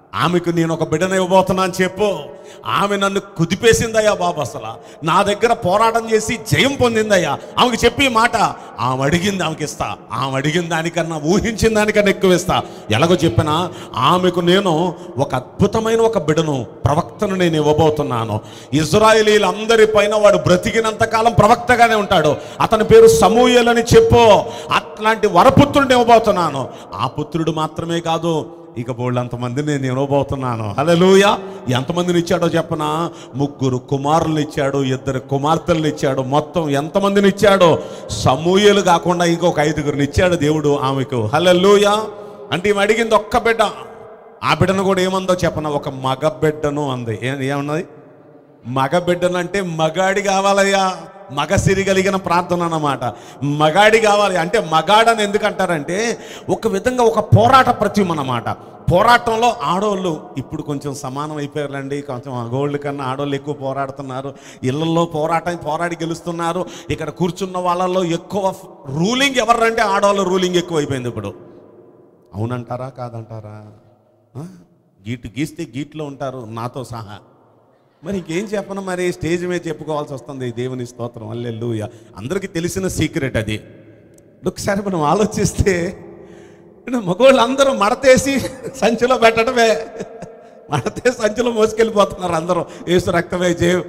ఆమెకు నేను ఒక బిడ్డను ఇవ్వబోతున్నాను చెప్పు ఆమె నన్ను కుదిపేసిందయ్యా బాబు అసలు నా దగ్గర పోరాటం చేసి జయం పొందిందయ్యా ఆమెకు చెప్పి ఈ మాట ఆమె అడిగింది ఆమెకి ఇస్తా ఆమె అడిగిన దానికన్నా ఊహించిన దానికన్నా ఎక్కువ ఇస్తా ఎలాగో చెప్పినా ఆమెకు నేను ఒక అద్భుతమైన ఒక బిడను ప్రవక్తను నేను ఇవ్వబోతున్నాను ఇజ్రాయేలీలందరి పైన వాడు బ్రతికినంత కాలం ప్రవక్తగానే ఉంటాడు అతని పేరు సమూయేల్ అని చెప్పు అట్లాంటి వరపుత్రుడిని ఇవ్వబోతున్నాను ఆ పుత్రుడు మాత్రమే కాదు ఇక బోళ్ళంత మందిని నేను ఇవ్వబోతున్నాను హల్లెలూయ ఎంతమందిని ఇచ్చాడో చెప్పనా ముగ్గురు కుమారులు ఇచ్చాడు ఇద్దరు కుమార్తెలను ఇచ్చాడు మొత్తం ఎంతమందిని ఇచ్చాడో సమూహలు కాకుండా ఇంకొక ఐదుగురిని ఇచ్చాడు దేవుడు ఆమెకు హల్లెలూయ అంటే ఈమె అడిగింది ఒక్క బిడ్డ ఆ బిడ్డను కూడా ఏమందో చెప్పనా ఒక మగ బిడ్డను అంది ఏ- ఏమన్నది మగ బిడ్డనంటే మగాడి కావాలయ్యా మగ సిరి కలిగిన ప్రార్థన అన్నమాట మగాడి కావాలి అంటే మగాడని ఎందుకంటారంటే ఒక విధంగా ఒక పోరాట ప్రతిమ అన్నమాట పోరాటంలో ఆడోళ్ళు ఇప్పుడు కొంచెం సమానం అయిపోయారండి కొంచెం మగోళ్ళ కన్నా ఆడోళ్ళు ఎక్కువ పోరాడుతున్నారు ఇళ్లలో పోరాటం పోరాడి గెలుస్తున్నారు ఇక్కడ కూర్చున్న వాళ్ళలో ఎక్కువ రూలింగ్ ఎవరంటే ఆడవాళ్ళ రూలింగ్ ఎక్కువ అయిపోయింది ఇప్పుడు అవునంటారా కాదంటారా ఆ? గీటు గీస్తే గీట్లో ఉంటారు నాతో సహా మరి ఇంకేం చెప్పను మరి స్టేజ్ మీద చెప్పుకోవాల్సి వస్తుంది దేవుని స్తోత్రం అల్లెల్లుయ అందరికీ తెలిసిన సీక్రెట్ అది ఒకసారి మనం ఆలోచిస్తే మగవాళ్ళు అందరూ మడతేసి సంచిలో పెట్టడమే మడతే సంచిలో మోసుకెళ్ళిపోతున్నారు అందరూ ఏసు రక్తమే జేవ్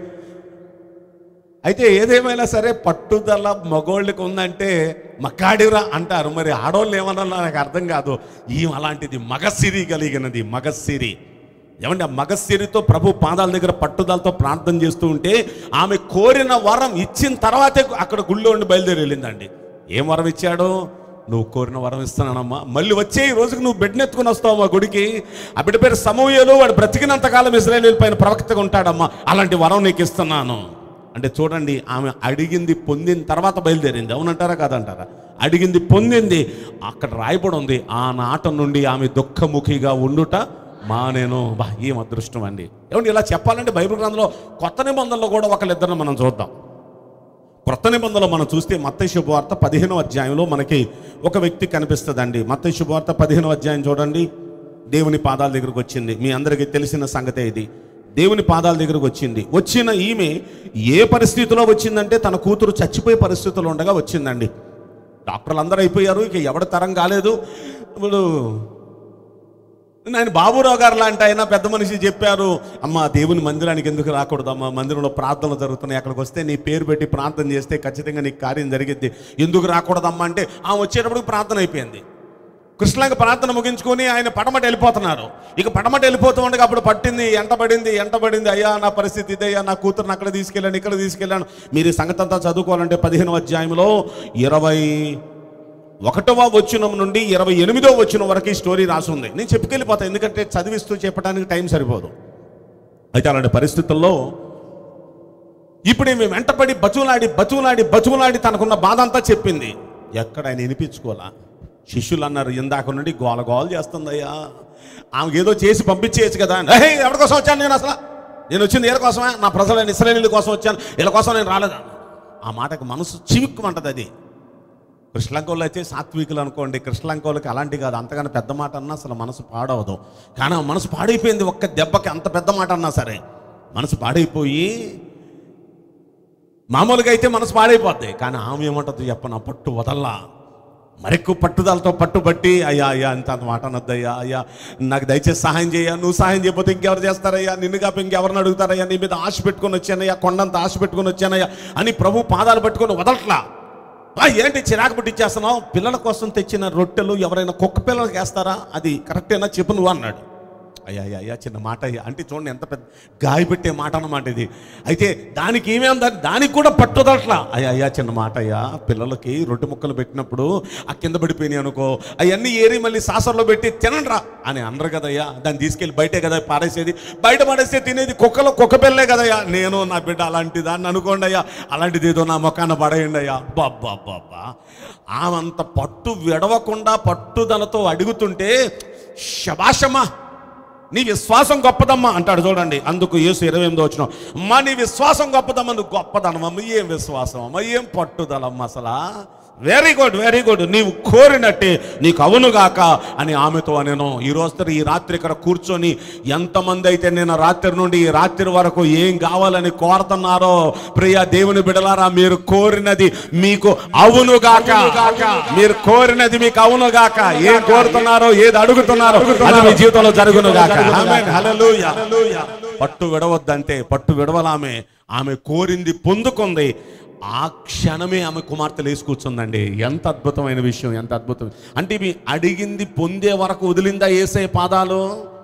అయితే ఏదేమైనా సరే పట్టుదల మగోళ్ళకి ఉందంటే మక్కాడిరా అంటారు మరి ఆడోళ్ళు ఏమన్నా నాకు అర్థం కాదు ఈ అలాంటిది మగసిరి కలిగినది మగసిరి ఏమంటే ఆ మగసిరితో ప్రభు పాదాల దగ్గర పట్టుదలతో ప్రార్థన చేస్తూ ఉంటే ఆమె కోరిన వరం ఇచ్చిన తర్వాతే అక్కడ గుళ్ళో ఉండి బయలుదేరి వెళ్ళిందండి ఏం వరం ఇచ్చాడు నువ్వు కోరిన వరం ఇస్తున్నానమ్మా మళ్ళీ వచ్చే ఈ రోజుకి నువ్వు బిడ్డనెత్తుకుని వస్తావు మా గుడికి ఆ బిడ్డ పేరు సమూహలు వాడు బ్రతికినంత కాలం ఇస్రాయేల్ పైన ప్రవక్తగా ఉంటాడమ్మా అలాంటి వరం నీకు ఇస్తున్నాను అంటే చూడండి ఆమె అడిగింది పొందిన తర్వాత బయలుదేరింది అవునంటారా కాదంటారా అడిగింది పొందింది అక్కడ రాయబడి ఉంది ఆనాట నుండి ఆమె దుఃఖముఖిగా ఉండుట మా నేను బా ఏం అదృష్టం అండి ఏమండి ఇలా చెప్పాలంటే బైబిల్ గ్రంథంలో కొత్త నిబంధనలో కూడా ఒకళ్ళిద్దరిని మనం చూద్దాం క్రొత్త నిబంధనలో మనం చూస్తే మత్తయి శుభవార్త పదిహేనో అధ్యాయంలో మనకి ఒక వ్యక్తి కనిపిస్తుందండి మత్తయి శుభవార్త పదిహేనో అధ్యాయం చూడండి దేవుని పాదాల దగ్గరకు వచ్చింది మీ అందరికీ తెలిసిన సంగతే ఇది దేవుని పాదాల దగ్గరకు వచ్చింది వచ్చిన ఈమె ఏ పరిస్థితిలో వచ్చిందంటే తన కూతురు చచ్చిపోయే పరిస్థితిలో ఉండగా వచ్చిందండి డాక్టర్లు అందరూ అయిపోయారు ఇక ఎవరి తరం కాలేదు ఇప్పుడు నేను బాబురావు గారు లాంటి ఆయన పెద్ద మనిషి చెప్పారు అమ్మ దేవుని మందిరానికి ఎందుకు రాకూడదు అమ్మ మందిరంలో ప్రార్థనలు జరుగుతున్నాయి అక్కడికి వస్తే నీ పేరు పెట్టి ప్రార్థన చేస్తే ఖచ్చితంగా నీకు కార్యం జరిగిద్ది ఎందుకు రాకూడదమ్మా అంటే ఆ వచ్చేటప్పుడు ప్రార్థన అయిపోయింది కృష్ణంగా ప్రార్థన ముగించుకొని ఆయన పడమట వెళ్ళిపోతున్నారు ఇక పడమట వెళ్ళిపోతూ ఉండగా అప్పుడు పట్టింది ఎంటబడింది ఎంటబడింది అయ్యా నా పరిస్థితి ఇదయ్యా నా కూతురుని అక్కడ తీసుకెళ్ళాను ఇక్కడ తీసుకెళ్ళాను మీరు ఈ సంగతి అంతా చదువుకోవాలంటే పదిహేను అధ్యాయంలో ఇరవై ఒకటవ వచనం నుండి ఇరవై ఎనిమిదో వచనం వరకు ఈ స్టోరీ రాసి ఉంది నేను చెప్పుకెళ్ళిపోతాను ఎందుకంటే చదివిస్తూ చెప్పడానికి టైం సరిపోదు అయితే అలాంటి పరిస్థితుల్లో ఇప్పుడు ఈమె వెంటపడి బతులాడి బతులాడి బతులాడి తనకున్న బాధ అంతా చెప్పింది ఎక్కడ ఆయన వినిపించుకోవాలా శిష్యులు అన్నారు ఇందాక నుండి గోల గోల చేస్తుందయ్యా ఆమెకి ఏదో చేసి పంపించేయచ్చు కదా హే ఎవరి కోసం వచ్చాను నేను అసలు నేను వచ్చింది వీళ్ళ కోసమే నా ప్రజలైన ఇస్రాయేలీల కోసం వచ్చాను వీళ్ళ కోసం నేను రాలేదు ఆ మాటకు మనసు చివిక్కుమంటది అది కృష్ణలంకోళ్ళు అయితే సాత్వికులు అనుకోండి కృష్ణలంకోళ్ళకి అలాంటి కాదు అంతగానో పెద్ద మాట అన్నా అసలు మనసు పాడవదు కానీ ఆ మనసు పాడైపోయింది ఒక్క దెబ్బకి అంత పెద్ద మాట అన్నా సరే మనసు పాడైపోయి మామూలుగా అయితే మనసు పాడైపోద్ది కానీ ఆమె ఏమంటుంది చెప్పన పట్టు వదల్లా మరెక్కువ పట్టుదలతో పట్టుబట్టి అయ్యా అయ్యా ఇంత అంత మాట అనొద్దయ్యా అయ్యా నాకు దయచేసి సహాయం చేయ నువ్వు సహాయం చేయకపోతే ఇంకెవరు చేస్తారయ్యా నిన్ను కాపి ఇంకెవరిని అడుగుతారయ్యా నీ మీద ఆశ పెట్టుకొని వచ్చానయ్యా కొండంత ఆశ పెట్టుకొని వచ్చానయ్యా అని ప్రభు పాదాలు పట్టుకొని వదలట్లా ఆ, ఏంటి చిరాకు పుట్టించేస్తున్నావు పిల్లల కోసం తెచ్చిన రొట్టెలు ఎవరైనా కుక్క పిల్లలకి వేస్తారా అది కరెక్టేనా చెప్పు నువ్వు అన్నాడు అయ్యా అయ్యా అయ్యా చిన్న మాట అయ్యా అంటే చూడండి ఎంత పెద్ద గాయపెట్టే మాట అన్నమాట ఇది అయితే దానికి ఏమేం దానికి కూడా పట్టుదలట్లా అయ్యా అయ్యా చిన్న మాట అయ్యా పిల్లలకి రొట్టె ముక్కలు పెట్టినప్పుడు ఆ కింద పడిపోయినాయి అనుకో అవన్నీ ఏరి మళ్ళీ సాసర్లో పెట్టి తినండ్రా అని అనరు కదయ్యా దాన్ని తీసుకెళ్ళి బయటే కదా పాడేసేది బయట పడేస్తే తినేది కుక్కలో కుక్క పిల్లే కదయ్యా నేను నా బిడ్డ అలాంటి దాన్ని అనుకోండి అయ్యా అలాంటిది ఏదో నా మొక్కాన పడేయండి అయ్యా బాబ్బా బాబ్బా ఆమంత పట్టు విడవకుండా పట్టుదలతో అడుగుతుంటే శబాషమ్మా నీ విశ్వాసం గొప్పదమ్మా అంటాడు చూడండి అందుకు యేసు ఇరవై ఎనిమిది వచ్చిన అమ్మా నీ విశ్వాసం గొప్పదమ్మా నువ్వు గొప్పదనమ్మా ఏం విశ్వాసం అమ్మా ఏం పట్టుదలమ్మా అసలా వెరీ గుడ్ వెరీ గుడ్ నీవు కోరినట్టే నీకు అవునుగాక అని ఆమెతో నేను ఈ రోజు ఈ రాత్రి ఇక్కడ కూర్చొని ఎంతమంది అయితే నేను రాత్రి నుండి ఈ రాత్రి వరకు ఏం కావాలని కోరుతున్నారో ప్రియ దేవుని బిడలారా మీరు కోరినది మీకు అవునుగాక మీరు కోరినది మీకు అవునుగాక ఏం కోరుతున్నారో ఏది అడుగుతున్నారో అది మీ జీవితంలో జరుగునుగాక ఆమేన్. హల్లెలూయా. పట్టు విడవద్దంటే పట్టు విడవలామె ఆమె కోరింది పొందుకుంది ఆ క్షణమే ఆమె కుమార్తె లేచి కూర్చుందండి ఎంత అద్భుతమైన విషయం ఎంత అద్భుతం అంటే ఇవి అడిగింది పొందే వరకు వదిలిందా ఏసై పాదాలు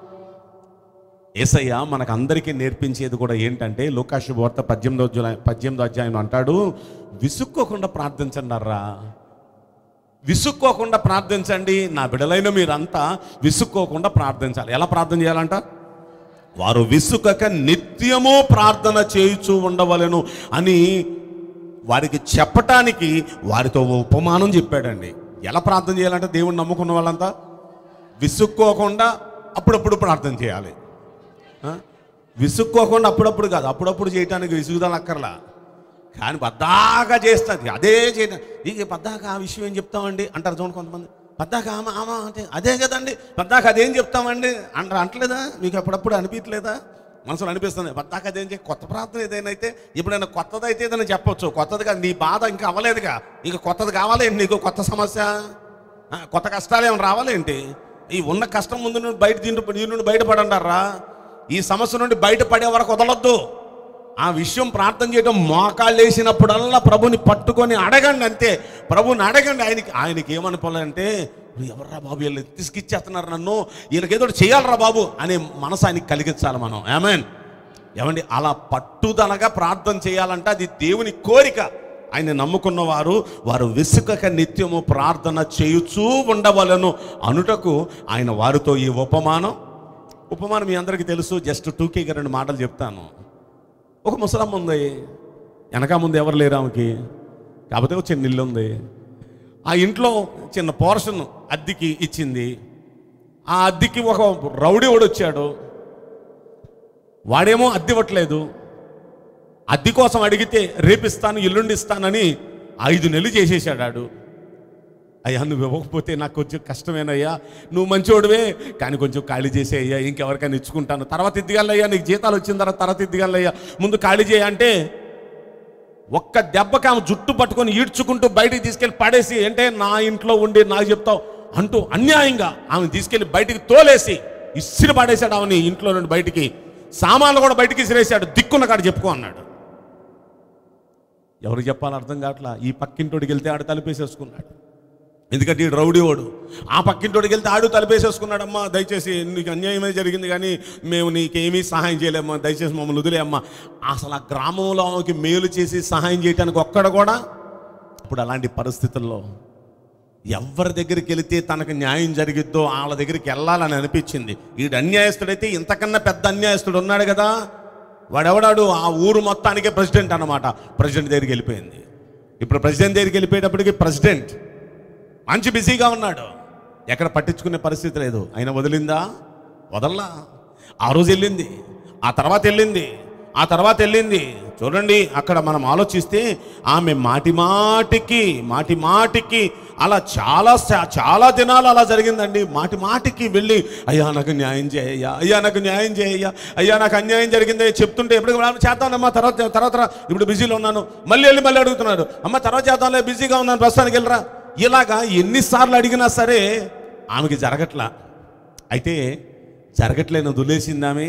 ఏసయ్య మనకు అందరికీ నేర్పించేది కూడా ఏంటంటే లోకాశు వార్త పద్దెనిమిదో అధ్యాయం పద్దెనిమిదో అధ్యాయం అంటాడు విసుక్కోకుండా ప్రార్థించండారా విసుక్కోకుండా ప్రార్థించండి నా బిడలైన మీరంతా విసుక్కోకుండా ప్రార్థించాలి ఎలా ప్రార్థన చేయాలంట వారు విసుకక నిత్యము ప్రార్థన చేయుచూ ఉండవలెను అని వారికి చెప్పటానికి వారితో ఓ ఉపమానం చెప్పాడండి ఎలా ప్రార్థన చేయాలంటే దేవుణ్ణి నమ్ముకున్న వాళ్ళంతా విసుక్కోకుండా అప్పుడప్పుడు ప్రార్థన చేయాలి ఆ? విసుక్కోకుండా అప్పుడప్పుడు కాదు అప్పుడప్పుడు చేయటానికి విసుగుదల అక్కర్లా కానీ బద్దాగా చేస్తుంది అదే చేయడం ఇక బద్దాక ఆ విషయం ఏం చెప్తామండి అంటారు చూడండి కొంతమంది పద్దాక ఆమా ఆమా అంటే అదే కదండి పద్దాక అదేం చెప్తామండి అంటారు అంటలేదా మీకు అప్పుడప్పుడు అనిపించలేదా మనసులో అనిపిస్తుంది పద్దాక అదేం చేయ కొత్త ప్రార్థన ఏదైనా అయితే ఇప్పుడైనా కొత్తది అయితే ఏదైనా చెప్పొచ్చు కొత్తది కాదు నీ బాధ ఇంకా అవ్వలేదుగా ఇక కొత్తది కావాలేంటి నీకు కొత్త సమస్య ఆ, కొత్త కష్టాలు ఏమైనా రావాలేంటి ఈ ఉన్న కష్టం ముందు నుండి బయట దీంట్లో దీని నుండి బయటపడండారా ఈ సమస్య నుండి బయటపడే వరకు వదలొద్దు ఆ విషయం ప్రార్థన చేయడం మోకాళ్ళు వేసినప్పుడల్లా ప్రభుని పట్టుకొని అడగండి అంతే ప్రభుని అడగండి ఆయనకి ఆయనకి ఏమనుకోవాలంటే ఎవర్రా బాబు వీళ్ళు తీసుకిచ్చేస్తున్నారు నన్ను వీళ్ళకి ఏదో ఒకటి చేయాలరా బాబు అనే మనసు ఆయనకి కలిగించాలి మనం ఏమేన్ ఏమండి అలా పట్టుదలగా ప్రార్థన చేయాలంటే అది దేవుని కోరిక ఆయన నమ్ముకున్న వారు వారు విసుకక నిత్యము ప్రార్థన చేయుచూ ఉండవలను అనుటకు ఆయన వారితో ఈ ఉపమానం ఉపమానం మీ అందరికీ తెలుసు జస్ట్ టూకీగా రెండు మాటలు చెప్తాను ఒక ముసలమ్మ ఉంది వెనక ముందు ఎవరు లేరు ఆమెకి కాకపోతే ఒక చిన్న ఇల్లు ఉంది ఆ ఇంట్లో చిన్న పోర్షన్ అద్దెకి ఇచ్చింది ఆ అద్దెకి ఒక రౌడీ వాడు వచ్చాడు వాడేమో అద్దె ఇవ్వట్లేదు అద్దె కోసం అడిగితే రేపిస్తాను ఎల్లుండి ఇస్తానని ఐదు నెలలు చేసేసాడు ఆడు అయ్యా నువ్వు ఇవ్వకపోతే నాకు కొంచెం కష్టమేనయ్యా నువ్వు మంచోడివే కానీ కొంచెం ఖాళీ చేసే అయ్యా ఇంకెవరికైనా ఇచ్చుకుంటాను తర్వాత ఇద్దిగలయ్యా నీకు జీతాలు వచ్చిన తర్వాత తర్వాత ఇద్దిగలయ్యా ముందు ఖాళీ చేయ అంటే ఒక్క దెబ్బకి ఆమె జుట్టు పట్టుకొని ఈడ్చుకుంటూ బయటికి తీసుకెళ్ళి పడేసి అంటే నా ఇంట్లో ఉండి నాకు చెప్తావు అంటూ అన్యాయంగా ఆమె తీసుకెళ్లి బయటికి తోలేసి ఇసిరి పడేశాడు ఆమెని ఇంట్లో నుండి బయటికి సామాన్లు కూడా బయటికి ఇసిరేసాడు దిక్కున్న కాడ చెప్పుకో అన్నాడు ఎవరు చెప్పాలి అర్థం కావట్లా ఈ పక్కింటోడికి వెళ్తే ఆడు తలుపేసేసుకున్నాడు ఎందుకంటే ఈ రౌడీ వాడు ఆ పక్కింటోడికి వెళ్తే ఆడు తలపేసేసుకున్నాడమ్మా దయచేసి నీకు అన్యాయమే జరిగింది కానీ మేము నీకేమీ సహాయం చేయలేమ్మా దయచేసి మమ్మల్ని వదిలేమ్మా అసలు ఆ గ్రామంలో ఆమెకి మేలు చేసి సహాయం చేయడానికి ఒక్కడ కూడా ఇప్పుడు అలాంటి పరిస్థితుల్లో ఎవరి దగ్గరికి వెళితే తనకు న్యాయం జరిగిద్దో వాళ్ళ దగ్గరికి వెళ్ళాలని అనిపించింది వీడు అన్యాయస్తుడైతే ఇంతకన్నా పెద్ద అన్యాయస్తుడు ఉన్నాడు కదా వాడెవడాడు ఆ ఊరు మొత్తానికే ప్రెసిడెంట్ అన్నమాట ప్రెసిడెంట్ దగ్గరికి వెళ్ళిపోయింది ఇప్పుడు ప్రెసిడెంట్ దగ్గరికి వెళ్ళిపోయేటప్పటికి ప్రెసిడెంట్ మంచి బిజీగా ఉన్నాడు ఎక్కడ పట్టించుకునే పరిస్థితి లేదు అయినా వదిలిందా వదల్లా ఆ రోజు వెళ్ళింది ఆ తర్వాత వెళ్ళింది ఆ తర్వాత వెళ్ళింది చూడండి అక్కడ మనం ఆలోచిస్తే ఆమె మాటి మాటికి మాటి మాటికి అలా చాలా సా- చాలా దినాలు అలా జరిగిందండి మాటి మాటికి వెళ్ళి అయ్యా నాకు న్యాయం చేయ్యా అయ్యా నాకు న్యాయం చేయ్యా అయ్యా నాకు అన్యాయం జరిగింది చెప్తుంటే ఎప్పుడు చేద్దామమ్మా తర్వాత తర్వాత రా. ఇప్పుడు బిజీలో ఉన్నాను మళ్ళీ వెళ్ళి మళ్ళీ అడుగుతున్నాడు అమ్మ తర్వాత చేద్దాంలే బిజీగా ఉన్నాను ప్రస్తుతానికి వెళ్ళరా ఇలాగా ఎన్నిసార్లు అడిగినా సరే ఆమెకి జరగట్లా అయితే జరగట్లేని వదిలేసిందామే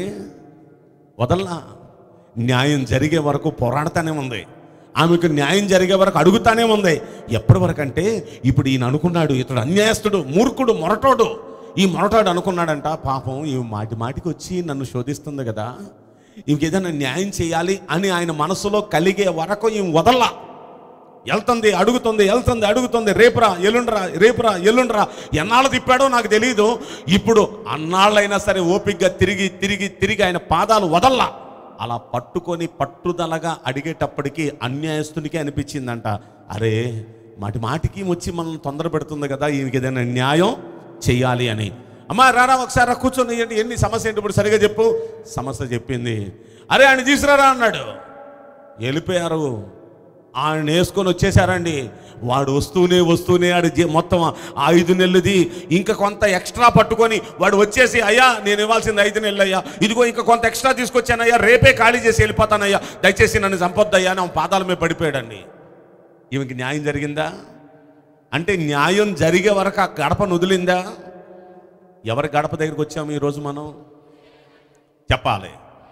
వదల్లా న్యాయం జరిగే వరకు పోరాడుతూనే ఉంది ఆమెకు న్యాయం జరిగే వరకు అడుగుతానే ఉంది ఎప్పటి వరకు అంటే ఇప్పుడు ఈయన అనుకున్నాడు ఇతడు అన్యాయస్తుడు మూర్ఖుడు మొరటోడు ఈ మొరటోడు అనుకున్నాడంట పాపం ఈ మాటి మాటికి వచ్చి నన్ను శోధిస్తుంది కదా ఇంకేదైనా న్యాయం చేయాలి అని ఆయన మనసులో కలిగే వరకు ఈమె వదల్లా వెళ్తుంది అడుగుతుంది వెళ్తుంది అడుగుతుంది రేపురా ఎల్లుండ్రా రేపురా ఎల్లుండ్రా ఎన్నాళ్ళు తిప్పాడో నాకు తెలియదు ఇప్పుడు అన్నాళ్ళైనా సరే ఓపిగ్గా తిరిగి తిరిగి తిరిగి ఆయన పాదాలు వదల్లా అలా పట్టుకొని పట్టుదలగా అడిగేటప్పటికి అన్యాయస్తునికి అనిపించిందంట అరే మాటి మాటికి వచ్చి మనల్ని తొందర పెడుతుంది కదా ఈయనకి ఏదైనా న్యాయం చెయ్యాలి అని అమ్మా రారా ఒకసారి రా కూర్చొని ఏంటి ఎన్ని సమస్య ఏంటి ఇప్పుడు సరిగా చెప్పు సమస్య చెప్పింది అరే ఆయన తీసుకురారా అన్నాడు వెళ్ళిపోయారు ఆయన వేసుకొని వచ్చేసారండి వాడు వస్తూనే వస్తూనే ఆడు జీ- మొత్తం ఆ ఐదు నెలలది ఇంకా కొంత ఎక్స్ట్రా పట్టుకొని వాడు వచ్చేసి అయ్యా నేను ఇవ్వాల్సింది ఐదు నెలలు అయ్యా ఇదిగో ఇంకా కొంత ఎక్స్ట్రా తీసుకొచ్చానయ్యా రేపే ఖాళీ చేసి వెళ్ళిపోతానయ్యా దయచేసి నన్ను చంపొద్దయ్యా అని ఆమె పాదాల మీద పడిపోయాడండి ఈమెకి న్యాయం జరిగిందా అంటే న్యాయం జరిగే వరకు ఆ గడపను వదిలిందా ఎవరి గడప దగ్గరికి వచ్చాము ఈరోజు మనం చెప్పాలి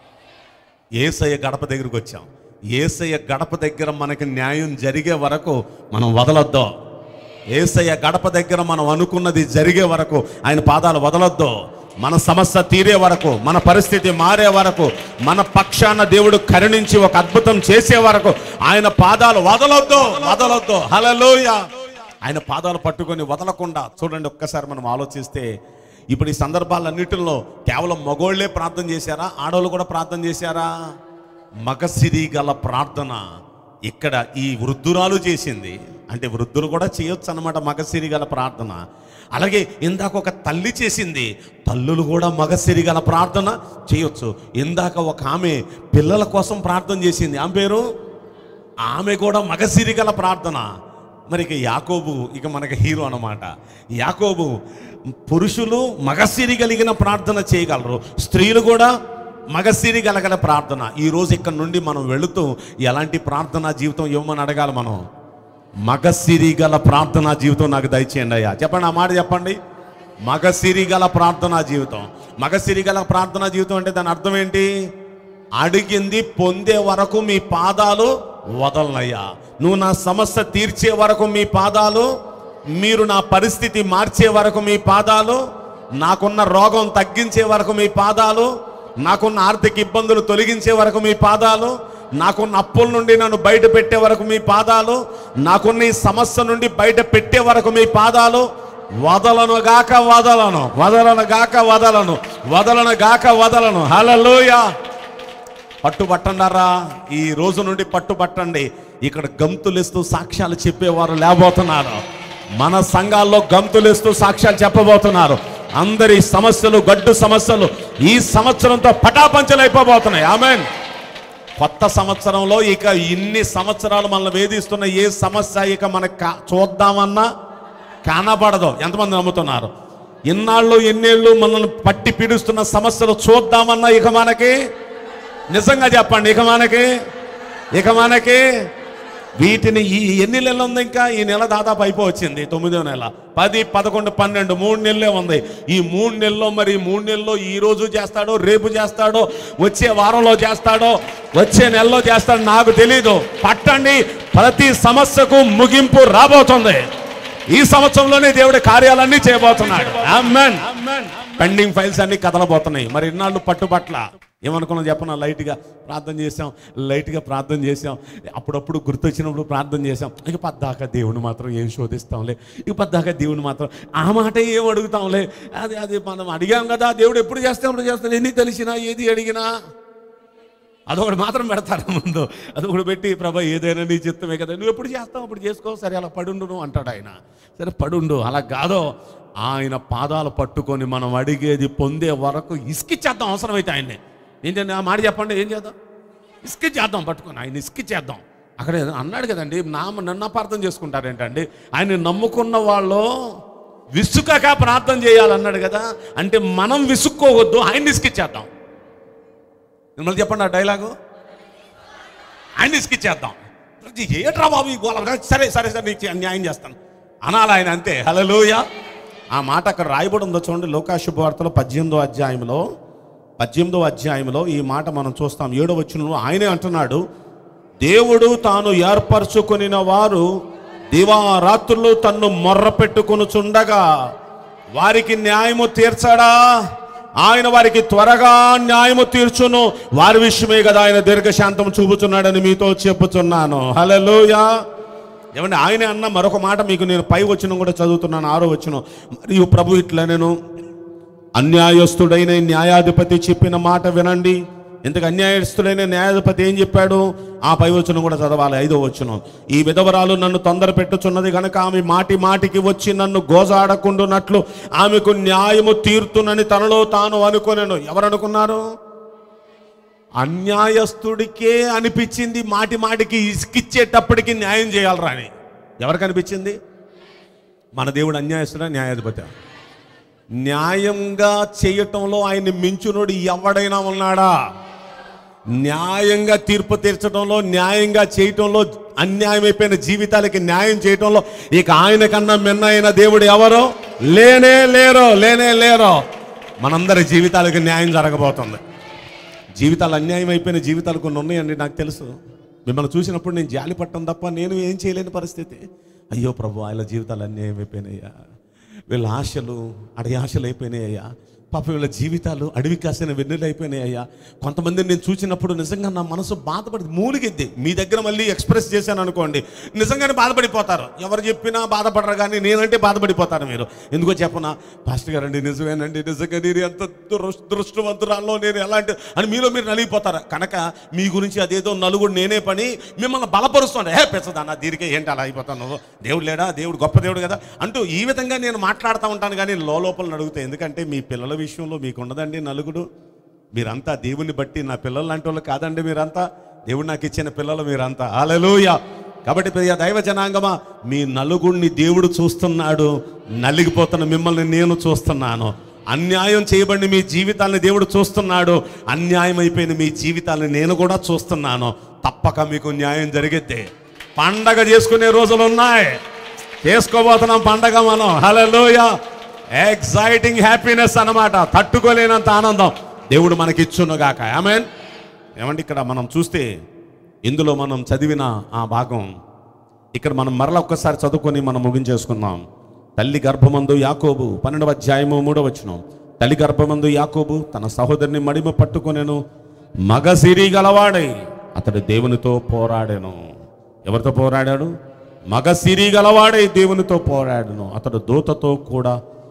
ఏసయ్య గడప దగ్గరికి వచ్చాం ఏసయ్య గడప దగ్గర మనకి న్యాయం జరిగే వరకు మనం వదలొద్దు ఏసయ్య గడప దగ్గర మనం అనుకున్నది జరిగే వరకు ఆయన పాదాలు వదలొద్దు మన సమస్య తీరే వరకు మన పరిస్థితి మారే వరకు మన పక్షాన దేవుడు కరుణించి ఒక అద్భుతం చేసే వరకు ఆయన పాదాలు వదలొద్దు వదలొద్దు హలలోయ ఆయన పాదాలు పట్టుకొని వదలకుండా చూడండి ఒక్కసారి మనం ఆలోచిస్తే ఇప్పుడు ఈ సందర్భాలన్నిటిలో కేవలం మగోళ్ళే ప్రార్థన చేశారా ఆడవాళ్ళు కూడా ప్రార్థన చేశారా మగసిరి గల ప్రార్థన ఇక్కడ ఈ వృద్ధురాలు చేసింది అంటే వృద్ధులు కూడా చేయొచ్చు అన్నమాట మగసిరి గల ప్రార్థన అలాగే ఇందాక ఒక తల్లి చేసింది తల్లులు కూడా మగసిరి గల ప్రార్థన చేయొచ్చు ఇందాక ఒక ఆమె పిల్లల కోసం ప్రార్థన చేసింది ఆమె పేరు ఆమె కూడా మగసిరి గల ప్రార్థన మరి ఇక యాకోబు ఇక మనకి హీరో అన్నమాట యాకోబు పురుషులు మగసిరి కలిగిన ప్రార్థన చేయగలరు స్త్రీలు కూడా మగసిరి గలగల ప్రార్థన ఈ రోజు ఇక్కడ నుండి మనం వెళుతూ ఎలాంటి ప్రార్థనా జీవితం ఇవ్వమని అడగాలి మనం మగసిరి గల ప్రార్థనా జీవితం నాకు దయచేయండి అయ్యా చెప్పండి ఆ మాట చెప్పండి మగసిరి గల ప్రార్థనా జీవితం మగసిరి గల ప్రార్థనా జీవితం అంటే దాని అర్థం ఏంటి అడిగింది పొందే వరకు మీ పాదాలు వదలనయ్యా నువ్వు నా సమస్య తీర్చే వరకు మీ పాదాలు మీరు నా పరిస్థితి మార్చే వరకు మీ పాదాలు నాకున్న రోగం తగ్గించే వరకు మీ పాదాలు నాకున్న ఆర్థిక ఇబ్బందులు తొలగించే వరకు మీ పాదాలు నాకున్న అప్పుల నుండి నన్ను బయట పెట్టే వరకు మీ పాదాలు నాకున్న ఈ సమస్య నుండి బయట పెట్టే వరకు మీ పాదాలు వదలను గాక వదలను వదలను గాక వదలను వదలను గాక వదలను హల్లెలూయా పట్టుబట్టండారా ఈ రోజు నుండి పట్టుబట్టండి ఇక్కడ గంతులేస్తూ సాక్ష్యాలు చెప్పేవారు లేబోతున్నారు మన సంఘాల్లో గంతులేస్తూ సాక్ష్యాలు చెప్పబోతున్నారు అందరి సమస్యలు గడ్డు సమస్యలు ఈ సంవత్సరంతో పటాపంచలైపోబోతున్నాయి ఆమెన్ కొత్త సంవత్సరంలో ఇక ఇన్ని సంవత్సరాలు మనల్ని వేధిస్తున్న ఏ సమస్య ఇక మనకు కా- చూద్దామన్నా కనబడదు ఎంతమంది నమ్ముతున్నారు ఇన్నాళ్ళు ఎన్నేళ్ళు మనల్ని పట్టి పీడిస్తున్న సమస్యలు చూద్దామన్నా ఇక మనకి నిజంగా చెప్పండి ఇక మనకి ఇక మనకి వీటిని ఈ ఎన్ని నెలలు ఉంది ఇంకా ఈ నెల దాదాపు అయిపోవచ్చింది తొమ్మిదో నెల పది పదకొండు పన్నెండు మూడు నెలలే ఉంది ఈ మూడు నెలల్లో మరి ఈ మూడు నెలల్లో ఈ రోజు చేస్తాడో రేపు చేస్తాడో వచ్చే వారంలో చేస్తాడో వచ్చే నెలలో చేస్తాడో నాకు తెలీదు పట్టండి ప్రతి సమస్యకు ముగింపు రాబోతుంది ఈ సంవత్సరంలోనే దేవుడి కార్యాలన్నీ చేయబోతున్నాడు ఆమెన్ పెండింగ్ ఫైల్స్ అన్ని కదలబోతున్నాయి మరి ఇన్నాళ్ళు పట్టుబట్ల ఏమనుకున్నాం చెప్పనా లైట్గా ప్రార్థన చేసాం లైట్గా ప్రార్థన చేసాం అప్పుడప్పుడు గుర్తొచ్చినప్పుడు ప్రార్థన చేసాం ఇక పద్దాక దేవుని మాత్రం ఏం శోధిస్తాంలే ఇక పద్దాక దేవుని మాత్రం ఆ మాట ఏం అడుగుతాంలే అది అది మనం అడిగాం కదా దేవుడు ఎప్పుడు చేస్తే అప్పుడు చేస్తాడు ఎన్ని తెలిసినా ఏది అడిగినా అదొకటి మాత్రం పెడతారు ముందు అదొకటి పెట్టి ప్రభా ఏదైనా నీ చిత్తమే కదా నువ్వు ఎప్పుడు చేస్తావు అప్పుడు చేసుకో సరే అలా పడుండు నువ్వు అంటాడు ఆయన సరే పడుండు అలా కాదో ఆయన పాదాలు పట్టుకొని మనం అడిగేది పొందే వరకు ఇసుకిచ్చేద్దాం అవసరమైతే ఆయన్ని ఏంటంటే ఆ మాట చెప్పండి ఏం చేద్దాం ఇసుకిచ్చేద్దాం పట్టుకొని ఆయన ఇసుకిచ్చేద్దాం అక్కడ ఏదో అన్నాడు కదండి నా నన్ను అపార్థం చేసుకుంటారేంటండి ఆయన నమ్ముకున్న వాళ్ళు విసుకక ప్రార్థన చేయాలన్నాడు కదా అంటే మనం విసుక్కోవద్దు ఆయన్ని ఇసుకిచ్చేద్దాం మళ్ళీ చెప్పండి ఆ డైలాగు ఆయన ఇసుకిచ్చేద్దాం ఏట్రా బాబు ఈ గోళ సరే సరే సరే నీకు న్యాయం చేస్తాను అనాలి ఆయన అంతే హలోయ ఆ మాట అక్కడ రాయబడి ఉందో చూడండి లోకా శుభవార్తలో పద్దెనిమిదో అధ్యాయంలో పద్దెనిమిదో అధ్యాయంలో ఈ మాట మనం చూస్తాం ఏడో వచ్చిన ఆయనే అంటున్నాడు దేవుడు తాను ఏర్పరచుకొనిన వారు దివారాత్రులు తన్ను మొర్ర పెట్టుకొనుచుండగా వారికి న్యాయము తీర్చడా ఆయన వారికి త్వరగా న్యాయము తీర్చును వారి విషయమే కదా ఆయన దీర్ఘశాంతం చూపుచున్నాడని మీతో చెప్పుచున్నాను హల్లెలూయా ఏమంటే ఆయన అన్న మరొక మాట మీకు నేను పై వచ్చిన కూడా చదువుతున్నాను ఆరో వచ్చిన మరియు ప్రభు ఇట్లా నేను అన్యాయస్తుడైన న్యాయాధిపతి చెప్పిన మాట వినండి ఎందుకు అన్యాయస్తుడైన న్యాయాధిపతి ఏం చెప్పాడు ఆ పై వచనం కూడా చదవాలి ఐదో వచనం ఈ విధవరాలు నన్ను తొందర పెట్టుచున్నది కనుక ఆమె మాటి మాటికి వచ్చి నన్ను గోజాడకుండునట్లు ఆమెకు న్యాయము తీర్తునని తనలో తాను అనుకొనెను ఎవరు అనుకున్నారు అన్యాయస్తుడికే అనిపించింది మాటి మాటికి ఇసుకిచ్చేటప్పటికి న్యాయం చేయాలరా అని ఎవరికి అనిపించింది మన దేవుడు అన్యాయస్తుడా న్యాయాధిపతి న్యాయంగా చేయటంలో ఆయన్ని మించునుడు ఎవడైనా ఉన్నాడా న్యాయంగా తీర్పు తీర్చడంలో న్యాయంగా చేయటంలో అన్యాయమైపోయిన జీవితాలకి న్యాయం చేయటంలో ఇక ఆయన కన్నా మిన్న అయిన దేవుడు ఎవరు లేనే లేరో లేనే లేరో మనందరి జీవితాలకి న్యాయం జరగబోతుంది జీవితాలు అన్యాయం అయిపోయిన జీవితాలు కొన్ని ఉన్నాయండి నాకు తెలుసు మిమ్మల్ని చూసినప్పుడు నేను జాలి పట్టడం తప్ప నేను ఏం చేయలేని పరిస్థితి అయ్యో ప్రభు ఆయన జీవితాలు అన్యాయం అయిపోయినాయ్యా వీళ్ళ ఆశలు అడి ఆశలు అయిపోయినాయ్యా పాప వీళ్ళ జీవితాలు అడవి కాసిన వెన్నెలు అయిపోయినాయ్యా కొంతమందిని నేను చూసినప్పుడు నిజంగా నా మనసు బాధపడి మూలిగిద్ది మీ దగ్గర మళ్ళీ ఎక్స్ప్రెస్ చేశాను అనుకోండి నిజంగానే బాధపడిపోతారు ఎవరు చెప్పినా బాధపడరు కానీ నేనంటే బాధపడిపోతారు మీరు ఎందుకో చెప్పనా పాస్టర్ గారండి నిజమేనండి నిజంగా నేను ఎంత దురస్ దృష్టవంతురాల్లో నేను ఎలాంటి అని మీలో మీరు నలిగిపోతారు కనుక మీ గురించి అదేదో నలుగురు నేనే పని మిమ్మల్ని బలపరుస్తాను హే పెచ్చదన్న దీనికే ఏంటి అలా అయిపోతాను నువ్వు దేవుడు లేడా దేవుడు గొప్ప దేవుడు కదా అంటూ ఈ విధంగా నేను మాట్లాడుతూ ఉంటాను కానీ లోపల అడుగుతా ఎందుకంటే మీ పిల్లల విషయంలో మీకు ఉండదండి నలుగుడు మీరంతా దేవుని బట్టి నా పిల్లలు లాంటి వాళ్ళు కాదండి మీరంతా దేవుడు నాకు ఇచ్చిన పిల్లలు మీరంతా హల్లెలూయా కాబట్టి ప్రియ దైవ జనాంగమా మీ నలుగుడిని దేవుడు చూస్తున్నాడు నలిగిపోతున్న మిమ్మల్ని నేను చూస్తున్నాను అన్యాయం చేయబడిన మీ జీవితాన్ని దేవుడు చూస్తున్నాడు అన్యాయం అయిపోయిన మీ జీవితాన్ని నేను కూడా చూస్తున్నాను తప్పక మీకు న్యాయం జరిగిద్దే పండగ చేసుకునే రోజులు ఉన్నాయి చేసుకోబోతున్నాం పండగ మనం హలోయ ఎక్సైటింగ్ హ్యాపీనెస్ అన్నమాట తట్టుకోలేనంత ఆనందం దేవుడు మనకిచ్చునుగాక ఆమెన్ ఏమంటే ఇక్కడ మనం చూస్తే ఇందులో మనం చదివిన ఆ భాగం ఇక్కడ మనం మరల ఒక్కసారి చదువుకొని మనం ముగించేసుకుందాం తల్లి గర్భమందు యాకోబు పన్నెండవ అధ్యాయము మూడవ వచనం తల్లి గర్భమందు యాకోబు తన సహోదరుని మడిమ పట్టుకొనెను మగ సిరి గలవాడై అతడు దేవునితో పోరాడాను ఎవరితో పోరాడాడు మగ సిరి గలవాడై దేవునితో పోరాడను అతడు దూతతో కూడా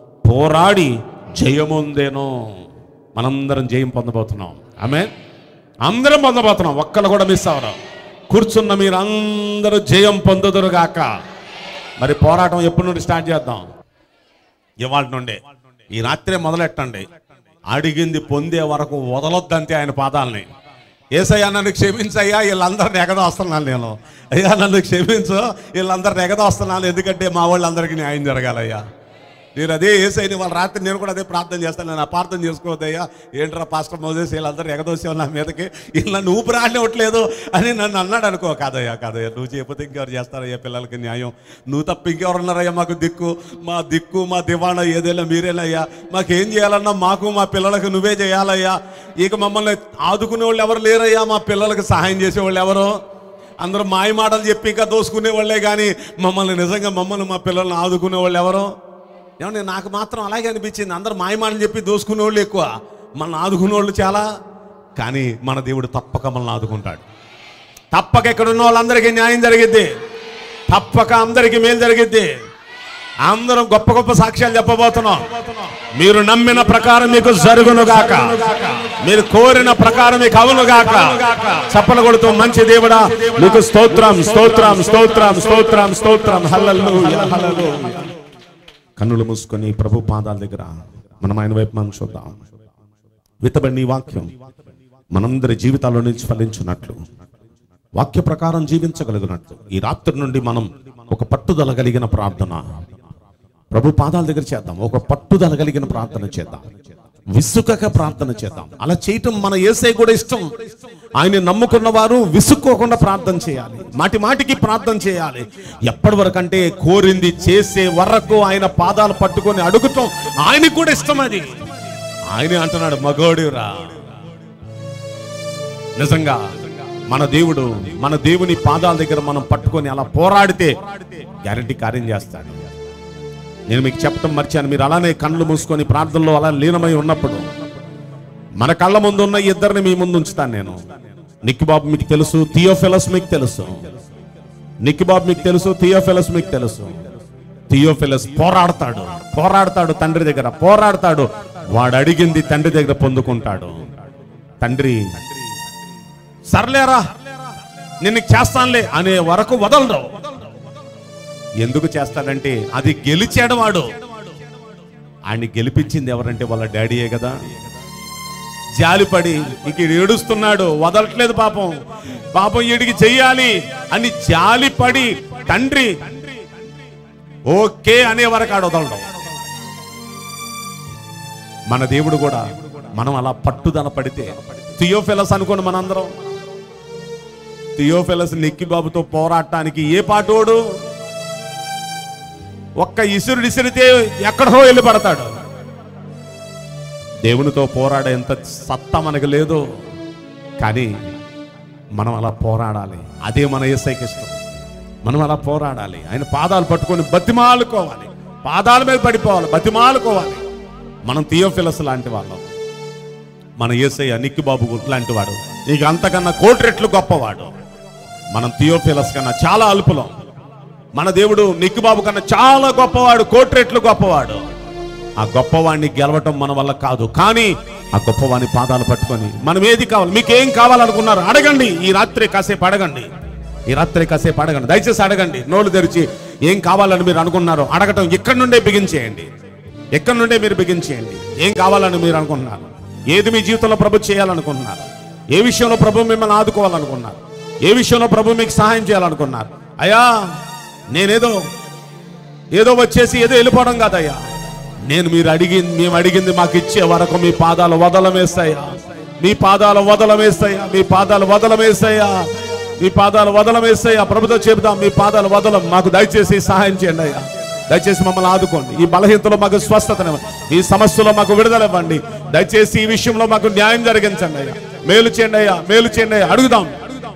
పోరాడి జయముందేనో మనందరం జయం పొందబోతున్నాం ఆమె అందరం పొందబోతున్నాం ఒక్కరు కూడా మిస్ అవరు కూర్చున్న మీరు అందరూ జయం పొందుదురుగాక మరి పోరాటం ఎప్పటి నుండి స్టార్ట్ చేద్దాం ఇవాళ నుండే ఈ రాత్రే మొదలెట్టండి అడిగింది పొందే వరకు వదలొద్దంతే ఆయన పాదాలని ఏసయ్యా నన్ను క్షమించయ్యా వీళ్ళందరిని ఎగదోస్తున్నాను నేను అయ్యా నన్ను క్షమించు వీళ్ళందరిని ఎగదోస్తున్నాను ఎందుకంటే మా వాళ్ళందరికీ న్యాయం జరగాలయ్యా నేను అదే ఏసైని వాళ్ళ రాత్రి నేను కూడా అదే ప్రార్థన చేస్తాను నేను అపార్థం చేసుకోవద్దయ్యా ఏంట్రా పాస్టర్ మోసేసి వీళ్ళందరూ ఎగదోసేవాళ్ళు నా మీదకి ఇలా నువ్వు ప్రాణివ్వట్లేదు అని నన్ను అన్నాడు అనుకో కాదయ్యా కాదయ్యా నువ్వు చేయకపోతే ఇంకెవరు చేస్తారయ్యా పిల్లలకి న్యాయం నువ్వు తప్ప ఇంకెవరు ఉన్నారయ్యా మాకు దిక్కు మా దిక్కు మా దివాణా ఏదైనా మీరేనయ్యా మాకేం చేయాలన్నా మాకు మా పిల్లలకు నువ్వే చేయాలయ్యా ఇక మమ్మల్ని ఆదుకునే వాళ్ళు ఎవరు లేరయ్యా మా పిల్లలకు సహాయం చేసేవాళ్ళు ఎవరు అందరూ మాయ మాటలు చెప్పి ఇంకా దోసుకునే వాళ్ళే కానీ మమ్మల్ని నిజంగా మమ్మల్ని మా పిల్లల్ని ఆదుకునే వాళ్ళు ఎవరు ఏమంటే నాకు మాత్రం అలాగే అనిపించింది అందరు మాయమాటలు చెప్పి దోసుకునే వాళ్ళు ఎక్కువ మనల్ని ఆదుకునే వాళ్ళు చాలా కానీ మన దేవుడు తప్పక మనల్ని ఆదుకుంటాడు తప్పక ఇక్కడ ఉన్న వాళ్ళందరికీ న్యాయం జరిగిద్ది తప్పక అందరికీ మేలు జరిగిద్ది అందరం గొప్ప గొప్ప సాక్ష్యాలు చెప్పబోతున్నాం మీరు నమ్మిన ప్రకారం మీకు జరుగునుగాక మీరు కోరిన ప్రకారం మీకు అవునుగాక చప్పలు కొడుతూ మంచి దేవుడా మీకు స్తోత్రం స్తోత్రం స్తోత్రం స్తోత్రం స్తోత్రం హల్లెలూయా హల్లెలూయా కన్నులు మూసుకొని ప్రభు పాదాల దగ్గర మనం ఆయన వైపు మనం చూద్దాం విత్తబడిన ఈ వాక్యం మనందరి జీవితాల్లో నుంచి ఫలించున్నట్లు వాక్య ప్రకారం జీవించగలిగినట్లు ఈ రాత్రి నుండి మనం ఒక పట్టుదల కలిగిన ప్రార్థన ప్రభు పాదాల దగ్గర చేద్దాం ఒక పట్టుదల కలిగిన ప్రార్థన చేద్దాం విసుకక ప్రార్థన చేద్దాం అలా చేయటం మన ఏసై కూడా ఇష్టం ఆయన నమ్ముకున్న వారు విసుక్కోకుండా ప్రార్థన చేయాలి మాటి మాటికి ప్రార్థన చేయాలి ఎప్పటి వరకు అంటే కోరింది చేసే వరకు ఆయన పాదాలు పట్టుకొని అడుగుతాం ఆయనకు కూడా ఇష్టం అది ఆయనే అంటున్నాడు మగోడిరా నిజంగా మన దేవుడు మన దేవుని పాదాల దగ్గర మనం పట్టుకొని అలా పోరాడితే గ్యారంటీ కార్యం చేస్తాడు నేను మీకు చెప్పడం మర్చాను మీరు అలానే కళ్ళు మూసుకొని ప్రార్థనలో అలా లీనమై ఉన్నప్పుడు మన కళ్ళ ముందు ఉన్న ఇద్దరిని మీ ముందు ఉంచుతాను నేను నిక్కి బాబు మీకు తెలుసు థియోఫెలస్ మీకు తెలుసు నిక్కి బాబు మీకు తెలుసు థియోఫెలస్ మీకు తెలుసు థియోఫెలస్ పోరాడతాడు పోరాడతాడు తండ్రి దగ్గర పోరాడతాడు వాడు అడిగింది తండ్రి దగ్గర పొందుకుంటాడు తండ్రి సర్లేరా నిన్ను చేస్తానులే అనే వరకు వదలరు ఎందుకు చేస్తాడంటే అది గెలిచాడు వాడు ఆయన్ని గెలిపించింది ఎవరంటే వాళ్ళ డాడీయే కదా జాలిపడి ఇక ఈడు ఏడుస్తున్నాడు వదలట్లేదు పాపం పాపం ఈడికి చెయ్యాలి అని జాలిపడి తండ్రి ఓకే అనే వరకు ఆడ వదలడం మన దేవుడు కూడా మనం అలా పట్టుదల పడితే థియోఫిలస్ అనుకోండి మనందరం థియోఫిలస్ నెక్కి బాబుతో పోరాటానికి ఏ పాటోడు ఒక్క ఇసురుడు ఇసిరితే ఎక్కడో వెళ్ళి పడతాడు దేవునితో పోరాడేంత సత్తా మనకు లేదు కానీ మనం అలా పోరాడాలి అదే మన ఏసైకి ఇష్టం మనం అలా పోరాడాలి ఆయన పాదాలు పట్టుకొని బతిమాలుకోవాలి పాదాల మీద పడిపోవాలి బతిమాలుకోవాలి మనం థియోఫిలస్ లాంటి వాళ్ళం మన ఏసయ్య నిక్కి బాబు లాంటి వాడు ఇక అంతకన్నా కోటి రెట్లు గొప్పవాడు మనం థియోఫిలస్ కన్నా చాలా అల్పులం మన దేవుడు నిక్కి బాబు కన్నా చాలా గొప్పవాడు కోటి రెట్లు గొప్పవాడు ఆ గొప్పవాడిని గెలవటం మన వల్ల కాదు కానీ ఆ గొప్పవాడిని పాదాలు పట్టుకొని మనం ఏది కావాలి మీకు ఏం కావాలనుకున్నారు అడగండి ఈ రాత్రి కాసేపు అడగండి ఈ రాత్రి కాసేపు అడగండి దయచేసి అడగండి నోళ్ళు తెరిచి ఏం కావాలని మీరు అనుకున్నారు అడగటం ఇక్కడి నుండే బిగించేయండి ఎక్కడి నుండే మీరు బిగించేయండి ఏం కావాలని మీరు అనుకుంటున్నారు ఏది మీ జీవితంలో ప్రభు చేయాలనుకుంటున్నారు ఏ విషయంలో ప్రభు మిమ్మల్ని ఆదుకోవాలనుకున్నారు ఏ విషయంలో ప్రభు మీకు సహాయం చేయాలనుకున్నారు అయ్యా నేనేదో ఏదో వచ్చేసి ఏదో వెళ్ళిపోవడం కాదయ్యా నేను మీరు అడిగింది మేము అడిగింది మాకు ఇచ్చే వరకు మీ పాదాలు వదలమేస్తాయా మీ పాదాలు వదలమేస్తాయా మీ పాదాలు వదలమేస్తాయా మీ పాదాలు వదలమేస్తాయా ప్రభుతో చెబుదాం మీ పాదాలు వదలం మాకు దయచేసి సహాయం చేయండి అయ్యా దయచేసి మమ్మల్ని ఆదుకోండి ఈ బలహీనతలో మాకు స్వస్థతనివ్వండి ఈ సమస్యలో మాకు విడుదల ఇవ్వండి దయచేసి ఈ విషయంలో మాకు న్యాయం జరిగించండి అయ్యా మేలు చేయండి అయ్యా మేలు చేయండి అయ్యా అడుగుదాం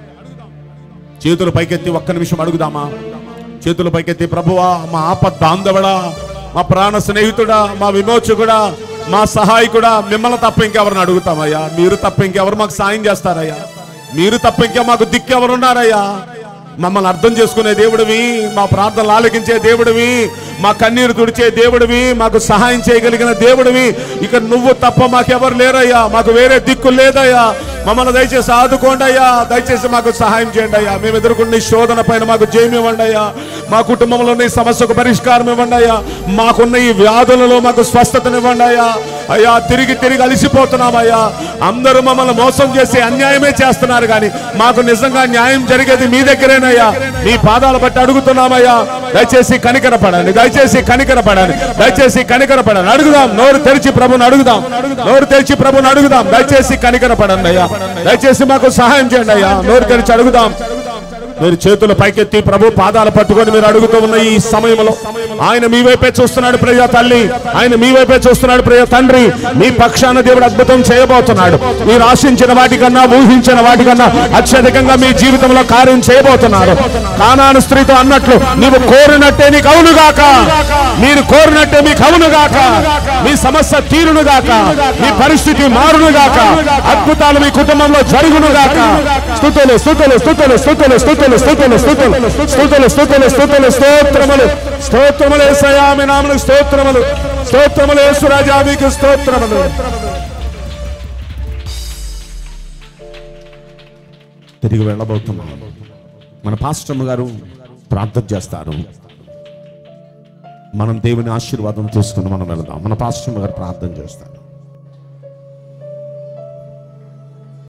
చేతులు పైకెత్తి ఒక్క నిమిషం అడుగుదామా చేతులు పైకెత్తి ప్రభువా మా ఆపద్ బాంధవుడా మా ప్రాణ స్నేహితుడా మా విమోచకుడా మా సహాయకుడా మిమ్మల్ని తప్ప ఇంకెవరిని అడుగుతామయ్యా మీరు తప్ప ఇంకెవరు మాకు సాయం చేస్తారయ్యా మీరు తప్ప ఇంకా మాకు దిక్కెవరున్నారయ్యా మమ్మల్ని అర్థం చేసుకునే దేవుడివి మా ప్రార్థనలు ఆలకించే దేవుడివి మా కన్నీరు తుడిచే దేవుడివి మాకు సహాయం చేయగలిగిన దేవుడివి ఇక నువ్వు తప్ప మాకెవరు లేరయ్యా మాకు వేరే దిక్కు లేదయ్యా మమ్మల్ని దయచేసి ఆదుకోండి అయ్యా దయచేసి మాకు సహాయం చేయండి అయ్యా మేము ఎదుర్కొన్న ఈ శోధన పైన మాకు జయం ఇవ్వండి అయ్యా మా కుటుంబంలో ఉన్న ఈ సమస్యకు పరిష్కారం ఇవ్వండి అయ్యా మాకున్న ఈ వ్యాధులలో మాకు స్వస్థతనివ్వండి అయ్యా అయ్యా తిరిగి తిరిగి అలసిపోతున్నామయ్యా అందరూ మమ్మల్ని మోసం చేసి అన్యాయమే చేస్తున్నారు కానీ మాకు నిజంగా న్యాయం జరిగేది మీ దగ్గరేనయ్యా మీ పాదాలు బట్టి అడుగుతున్నామయ్యా దయచేసి కనికర పడండి దయచేసి కనికర పడండి దయచేసి కనికర పడండి అడుగుదాం నోరు తెరిచి ప్రభుని అడుగుదాం నోరు తెరిచి ప్రభుని అడుగుదాం దయచేసి కనికర పడండి అయ్యా దయచేసి మాకు సహాయం చేయండి అయ్యా నోరు తెరిచి అడుగుదాం మీరు చేతులు పైకెత్తి ప్రభు పాదాలు పట్టుకొని మీరు అడుగుతూ ఉన్న ఈ సమయంలో ఆయన మీ వైపే చూస్తున్నాడు ప్రియ తల్లి ఆయన మీ వైపే చూస్తున్నాడు ప్రియ తండ్రి మీ పక్షాన దేవుడు అద్భుతం చేయబోతున్నాడు మీరు ఆశించిన వాటికన్నా ఊహించిన వాటికన్నా అత్యధికంగా మీ జీవితంలో కార్యం చేయబోతున్నారు కానాను స్త్రీతో అన్నట్లు నీవు కోరినట్టే నీకు అవునుగాక మీరు కోరినట్టే మీకు అవునుగాక మీ సమస్య తీరునుగాక మీ పరిస్థితి మారునుగాక అద్భుతాలు మీ కుటుంబంలో జరుగునుగాక స్థుతులు స్థుతులు స్థుతులు స్థుతులు స్థుతులు స్థుతులు స్థుతులు స్థుతులు స్థుతులు స్థుతులు స్తోత్రములు స్తోత్రములు యేసయ్యా మీ నామములకు స్తోత్రములు స్తోత్రములు యేసురాజా మీకు స్తోత్రములు తిరిగి వెళ్ళబోతున్నాం మన పాస్టమ్ గారు ప్రార్థన చేస్తారు మనం దేవుని ఆశీర్వాదం తీసుకుని మనం వెళదాం మన పాస్టమ్ గారు ప్రార్థన చేస్తారు